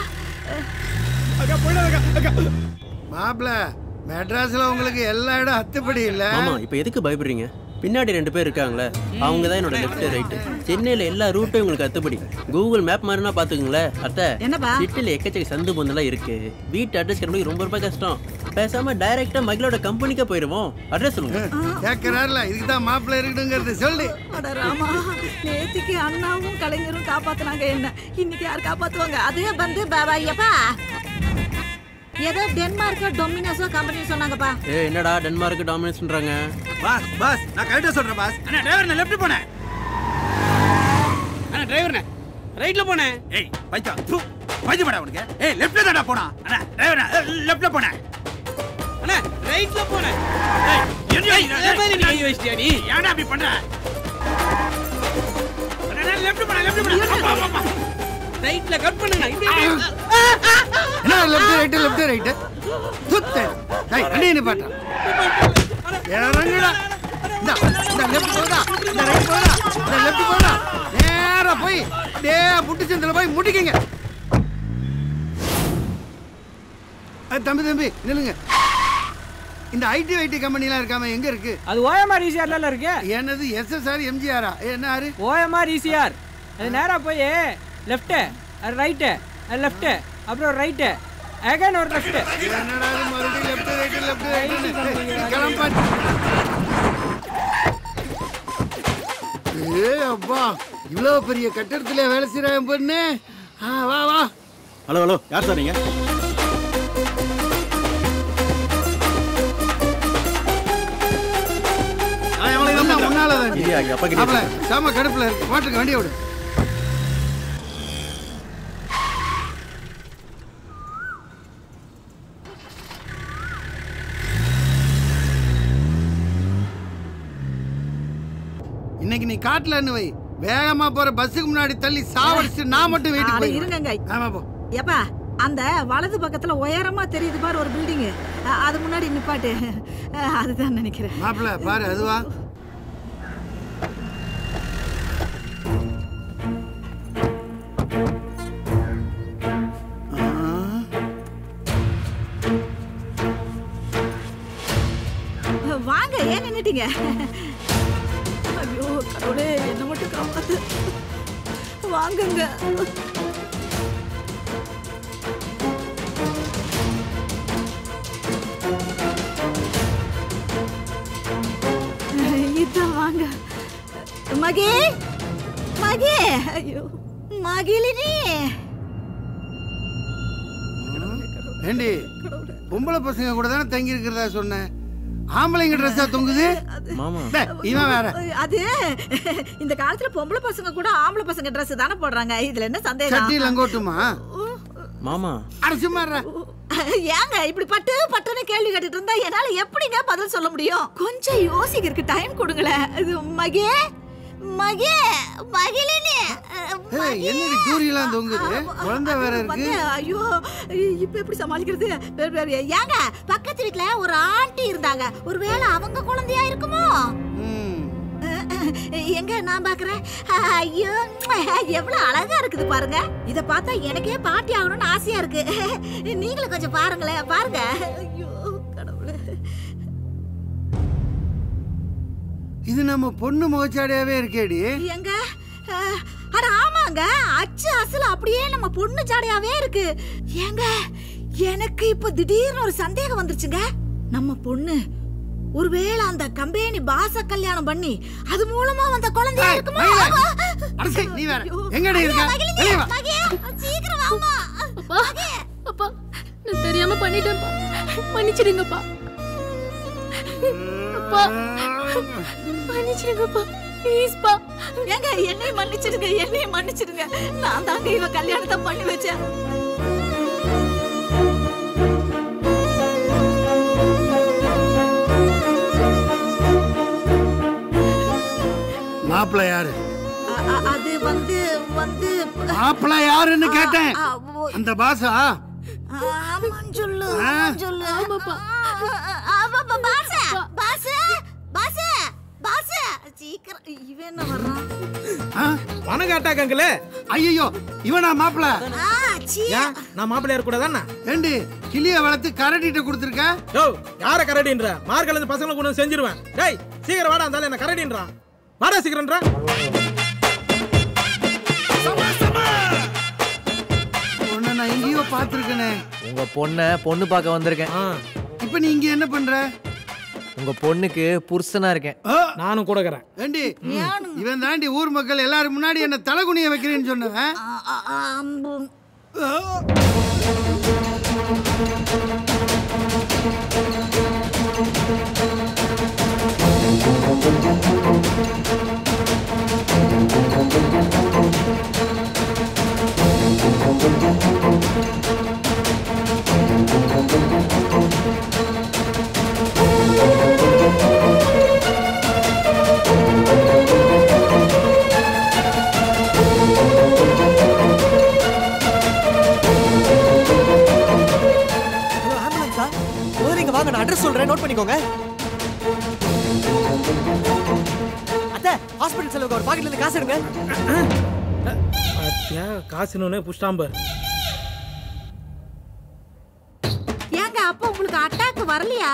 மாப்பிள மெட்ராஸ்ல உங்களுக்கு எல்லா இடம் அத்துப்படி இல்ல ஆமா இப்போ எதுக்கு பயப்படுறீங்க பின்னாடி ரெண்டு பேர் இருக்காங்களே அவங்க தான் என்னோட லெஃப்ட் ரைட்டு சென்னையில் எல்லா ரூட்டும் உங்களுக்கு அத்துப்படி கூகுள் மேப் மாதிரினா பார்த்துக்குங்களேன் அத்தை என்னப்பா? சிட்டியில் எக்கச்சக்க சந்து பொந்தெல்லாம் இருக்கு வீட்டு அட்ரஸ் கிடைக்க ரொம்ப ரொம்ப கஷ்டம் பேசாம டைரக்டா மகளோட கம்பெனிக்கே போயிடுவோம் அட்ரஸ் சொல்லுங்க கேட்கிறாருல இதுக்கு தான் மாப்பிள்ள இருக்கணுங்கிறது சொல்லு அட ராமா நேத்துக்கு அண்ணாவும் கலைஞரும் காப்பாத்துனாங்க என்ன இன்னைக்கு யார் காப்பாத்துவாங்க அதே வந்து பாபா ஐயப்பா ஏதோ டென்மார்க்கோ டொமினோஸோ கம்பெனி சொன்னாங்கப்பா ஏ என்னடா டென்மார்க் டாமினேஷன்றாங்க பாஸ் பாஸ் நான் கரெக்டா சொல்றேன் பாஸ் அண்ணா டிரைவர் லெஃப்ட் போனேன் அண்ணா டிரைவர் ரைட்ல போனேன் ஏய் பைத்தா தூ பைத்தியமாடா உனக்கு ஏய் லெஃப்ட்ல தான்டா போனா அண்ணா டிரைவர் லெஃப்ட்ல போனேன் அண்ணா ரைட்ல போனேன் ஏய், ஏய், என் மேல நீ கை வச்சிட்டியா நீ ஏன்டா அப்படி பண்ற அண்ணா லெஃப்ட் போனேன் லெஃப்ட் போனேன் அப்பா அப்பா, அப்பா ரைட்ல கட் பண்ணுங்க இப்படி என்ன லெஃப்ட் ரைட் லெஃப்ட் ரைட் சுத்து டேய் அண்ணே நீ பாட்டா இறங்குடா இந்த இந்த லெஃப்ட் போடா இந்த ரைட் போடா இந்த லெஃப்ட் போடா நேரா போய் டே புட்டு சந்தில போய் முட்டிக்கங்க அஹ், தம்பி தம்பி நில்லுங்க இந்த ஐடி ஐடி கம்பெனிலாம் இருக்காம எங்க இருக்கு அது ஓஎம்ஆர் ஈசிஆர்ல இருக்கு என்னது எஸ்எஸ்ஆர் எம்ஜிஆரா என்ன ஆறு ஓஎம்ஆர் ஈசிஆர் அது நேரா போய் லெஃப்ட் ரைட்டு லெஃப்ட் அப்புறம் ரைட்டு அகைன் ஒரு லெஃப்ட் என்னடா இது மறுபடியும் லெஃப்ட் ரைட் லெஃப்ட் ரைட் கிளம்பா ஏ அப்பா இவ்வளவு பெரிய கட்டடத்துல வேலை செய்யறான் பொண்ணு ஆ, வா வா ஹலோ ஹலோ யார் சார் நீங்க எல்லாம் முன்னால தான் இல்லையா, எங்க அப்பா கிட்ட மாப்ள, சாம கடுப்புல இருக்கு மாட்டுக்கு வண்டியை விடு இன்னைக்கு நீ காட்டலன்னு வை வேகமா போற பஸ்ஸுக்கு முன்னாடி தள்ளி சாவடிச்சு நான் மட்டும் வீட்டுக்கு அட, போயிருவேன். இருங்கங்க. ஆமா போ ஏப்பா அந்த வலது பக்கத்துல உயரமா தெரியுது பாரு ஒரு பில்டிங் அது முன்னாடி நிப்பாட்டு அஹ், அதுதான் நினைக்கிறேன் மாப்பிள்ள பாரு அதுவா வாங்க ஏன் நின்னுட்டீங்க ஐயோ கடவுளே என்ன மட்டும் காப்பாத்து வாங்குங்க இதான் வாங்க மகே மகே ஐயோ மகிழினி ஏண்டி பொம்பளை பசங்க கூட தானே தங்கி இருக்கிறதா சொன்னேன் ஆம்பளைங்க ட்ரெஸ்ஸா தொங்குது மாமா டேய், இவன் வேற அது இந்த காலத்துல பொம்பளை பசங்க கூட ஆம்பளை பசங்க Dress தானே போடுறாங்க இதுல என்ன சட்டி சந்தேகம் லங்கோட்டுமா மாமா அட சும்மா இருடா. ஏங்க இப்படி பட்டு பட்டுன்னு கேள்வி கேட்டுட்டு இருந்தா என்னால எப்படிங்க பதில் சொல்ல முடியும் கொஞ்சம் யோசிக்கிறதுக்கு டைம் கொடுங்களேன் இது மகே மகே மகிழினி ஏய், என்னடி தூரியெல்லாம் தொங்குது குழந்தை வேற இருக்கு வந்து ஐயோ இப்ப எப்படி சமாளிக்கிறது வேற, வேற, ஏங்க பக்கத்து வீட்ல ஒரு ஆண்டி இருந்தாங்க ஒருவேளை அவங்க குழந்தையா இருக்குமோ எங்க நான் பாக்குறேன் ஐயோ எவ்வளவு அழகா இருக்குது பாருங்க இத பார்த்தா எனக்கே பாட்டி ஆகணும்னு ஆசையா இருக்கு நீங்களும் கொஞ்சம் பாருங்களேன் பாருங்க ஐயோ கடவுளே இது நம்ம பொண்ணு முகச்சாடையாவே இருக்கேடி எங்க அஹ், அட ஆமாங்க அச்சு அசல் அப்படியே நம்ம பொண்ணு ஜாடையாவே இருக்கு ஏங்க எனக்கு இப்ப திடீர்னு ஒரு சந்தேகம் வந்துருச்சுங்க நம்ம பொண்ணு ஒருவேளை அந்த கம்பெனி பாச கல்யாணம் பண்ணி அது மூலமா வந்த குழந்தையா இருக்குமா மயிலா, அரசே, நீ வேற எங்கடி இருக்க வெளிய வா. சீக்கிரம் வாமா அப்பா அப்பா நான் தெரியாம பண்ணிட்டேன்ப்பா மன்னிச்சிடுங்கப்பா அப்பா மன்னிச்சிடுங்கப்பா ப்ளீஸ்ப்பா ஏங்க என்னையும் மன்னிச்சிடுங்க என்னையும் மன்னிச்சிடுங்க நான் தாங்க இவ கல்யாணத்தை பண்ணி வச்சேன் மாப்பிள்ளை யாரு அ- அ- அது வந்து வந்து மாப்பிள்ளை யாருன்னு கேட்டேன் ஆ, ஓ- அந்த பாசா ஆமான்னு சொல்லு ஆ? ஆமான்னு சொல்லு ஆமாப்பா ஆமாப்பா பாஸ் பாஸ் பாஸ் பாஸ் சீக்கிரம் இவன் என்ன வர்றான் வணக்கம் அட்டாக் அங்கிள் ஐயோ இவனா மாப்பிள்ளை ஆ சீ ஏன் நான் மாப்பிள்ளையா இருக்கக்கூடாதாண்ணா ஏண்டி கிளிய வளர்த்து கரடிட்ட கொடுத்துருக்க யோ யார கரடின்ற மார்க்கல இருந்து பசங்களை கொண்டு வந்து செஞ்சிருவேன் டேய் சீக்கிரம் வாடா இருந்தாலும் என்ன கரடின்றான் வாடா சீக்கிரம்ன்றா உன்னை நான் எங்கேயோ பார்த்துருக்கேனே உங்க பொண்ணை பொண்ணு பார்க்க வந்திருக்கேன் இப்போ நீ இங்க என்ன பண்ற உங்க பொண்ணுக்கு புருஷனா இருக்கேன் நானும் கொடுக்கறேன் ஏண்டி இவன் தாண்டி ஊர் மக்கள் எல்லாரும் முன்னாடி என்ன தலைகுனிய வைக்கிறேன்னு சொன்னவன் ஹலோ ஆம்புலன்ஸா முதல்ல இங்க வாங்க நான் அட்ரஸ் சொல்றேன் நோட் பண்ணிக்கோங்க அத்தை ஹாஸ்பிட்டல் செலவுக்கு ஒரு பாக்கெட்ல இருந்து காசு எடுங்க பாத்தியா காசுனே புஷ்டாம்பர் ஏங்க அப்ப உங்களுக்கு அட்டாக் வரலையா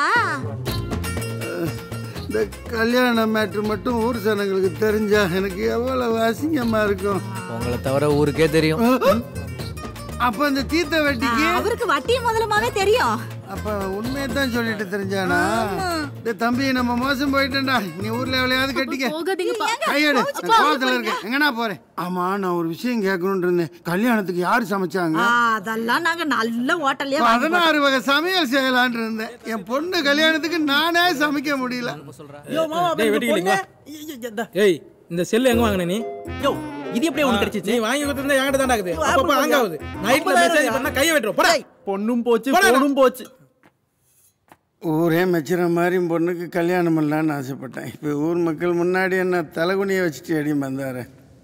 இந்த கல்யாண மேட்ரு மட்டும் ஊர் ஜனங்களுக்கு தெரிஞ்சா எனக்கு எவ்வளவு அசிங்கமா இருக்கும் உங்களை தவிர ஊருக்கே தெரியும் அப்ப இந்த தீர்த்த வெட்டிக்கு அவருக்கு வட்டி முதலமாவே தெரியும் அப்ப உண்மையை தான் சொல்லிட்டு தெரிஞ்சானா டேய் தம்பி நம்ம மோசம் போயிட்டேன்டா நீ ஊர்ல எவ்வளையாவது கட்டிக்க போகாதீங்கப்பா கையெடு நான் கோவத்துல இருக்கேன் எங்கனா போறேன் ஆமா நான் ஒரு விஷயம் கேட்கணும்னு இருந்தேன் கல்யாணத்துக்கு யாரு சமைச்சாங்க ஆ, அதெல்லாம் நாங்க நல்ல ஹோட்டல்லே வாங்கி பதினாறு வகை சமையல் செய்யலாம்னு இருந்தேன் என் பொண்ணு கல்யாணத்துக்கு நானே சமைக்க முடியல டேய் வெட்டிக்கலீங்களா ஏய் இந்த செல்லு எங்க வாங்குன நீ யோ இது எப்படி உனக்கு கிடைச்சிச்சு நீ வாங்கி கொடுத்திருந்தா என்கிட்ட தான் ஆகுது அப்பப்ப ஹேங் ஆகுது நைட்ல மெசேஜ் பண்ணா கைய வெட்டுறோம் போடா பொண்ணும் போச்சு போடா. பொண்ணும் போச்சு ஊரே மெச்சுற மாதிரி என் பொண்ணுக்கு கல்யாணம் பண்ணலான்னு ஆசைப்பட்டேன் இப்போ ஊர் மக்கள் முன்னாடி என்ன தலைகுனியை வச்சுட்டு அடி வந்தாரு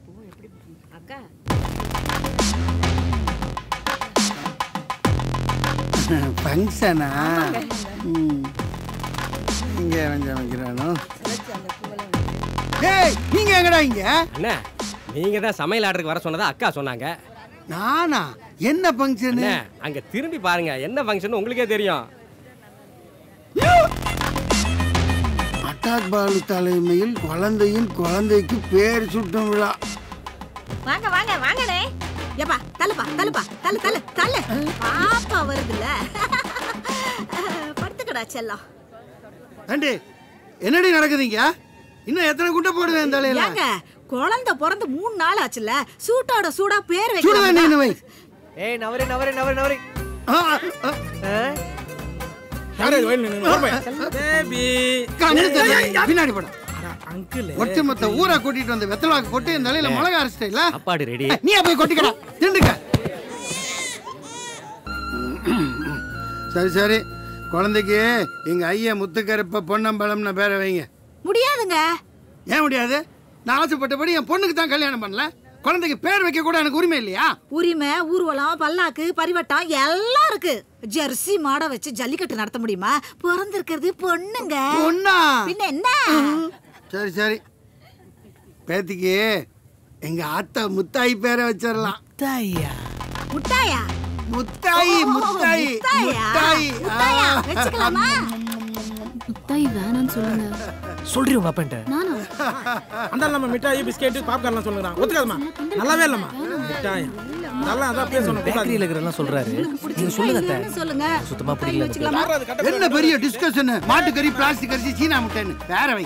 ஃபங்க்ஷனா ம். இங்க அவன் சமைக்கிறானோ ஏய் நீங்க எங்கடா இங்க அண்ணா நீங்க தான் சமையல் ஆர்டருக்கு வர சொன்னதா அக்கா சொன்னாங்க நானா என்ன ஃபங்க்ஷனு அண்ணா அங்க திரும்பி பாருங்க என்ன ஃபங்க்ஷன் உங்களுக்கே தெரியும் அட்டாக் பாலு தலைமையில் குழந்தையின் குழந்தைக்கு பேர் சுட்டும் விழா வாங்க வாங்க வாங்கண்ணே ஏப்பா தள்ளுப்பா தள்ளுப்பா தள்ளு தள்ளு தள்ளு பாப்பா வருதுல்ல படுத்துக்கடா செல்லம் ஏண்டி என்னடி நடக்குதுங்க இன்னும் எத்தனை குட்டை போடுவேன் இந்த தலையில ஏங்க குழந்தை பிறந்து மூணு நாள் ஆச்சுல சூட்டோட சூடா பேர் சுடுவேன் நீ வைக்கலாம் வை ஏய் நவரே நவரே நவரே நவரே ஆ, ஆ. யாரு இது வயல்ல நின்னு? ஓரமா. பேபி கண்ணு தெரியாது. பின்னாடி போட அங்கிள் ஒட்டுமொத்த ஊரை கூட்டிட்டு வந்து வெத்தலாக்கு போட்டு இந்த தலையில மிளகா அரைச்சிட்டீங்களா அப்பாடு ரெடி நீ போய் கொட்டிக்கடா திண்டுக்க சரி சரி குழந்தைக்கு எங்க ஐயா முத்துக்கருப்ப பொன்னம்பலம்னு பேரை வைங்க முடியாதுங்க ஏன் முடியாது நான் ஆசைப்பட்டபடி என் பொண்ணுக்கு தான் கல்யாணம் பண்ணல குழந்தைக்கு பேர் வைக்க கூட எனக்கு உரிமை இல்லையா உரிமை ஊர்வலம் பல்லாக்கு பரிவட்டம் எல்லாம் இருக்கு ஜெர்சி மாடை வச்சு ஜல்லிக்கட்டு நடத்த முடியுமா பிறந்திருக்கிறது பொண்ணுங்க பொண்ணா? பின்ன என்ன சரி சரி பேத்திக்கு எங்க அத்தை முத்தாய் பேரை வச்சிடலாம் முத்தாயா முட்டாயா முத்தாயி முத்தாயி முத்தாயா? முத்தாயி முத்தாயா? ஆ. வச்சுக்கலாமா முத்தாய் வேணான்னு சொல்லுங்க சொல்றீ உங்க அப்பன்ட்ட நானா அந்த நம்ம மிட்டாய் பிஸ்கெட் பாப்கார்ன்லாம் சொல்லுறான் ஒத்துக்காதம்மா நல்லாவே இல்லம்மா மிட்டாய் நல்லா அதான் பேர் சொன்ன பேக்கரியில் இருக்கிறதெல்லாம் சொல்றாரு நீங்க சொல்லுங்க அத்தை. சொல்லுங்க சுத்தமா பிடிக்கல என்ன பெரிய டிஸ்கஷன் மாட்டுக்கறி பிளாஸ்டிக் அரிசி சீனா முட்டைன்னு வேற வை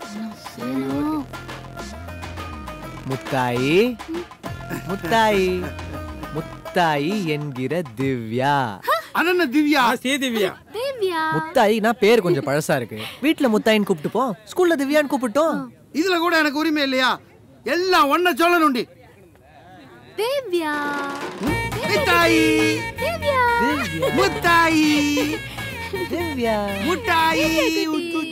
முத்தாயி முத்தாயி முத்தாயி என்கிற திவ்யா அது என்ன திவ்யா சே திவ்யா தேவ்யா முத்தாயினா பேர் கொஞ்சம் பழசா இருக்கு வீட்ல முத்தாயின்னு கூப்பிட்டுப்போம் ஸ்கூல்ல திவ்யான்னு கூப்பிட்டோம் இதுல கூட எனக்கு உரிமை இல்லையா எல்லாம் ஒன்ன சொல்லணும்டி தேவ்யா முத்தாயி தேவ்யா முத்தாயி திவ்யா முட்டாயி உத்து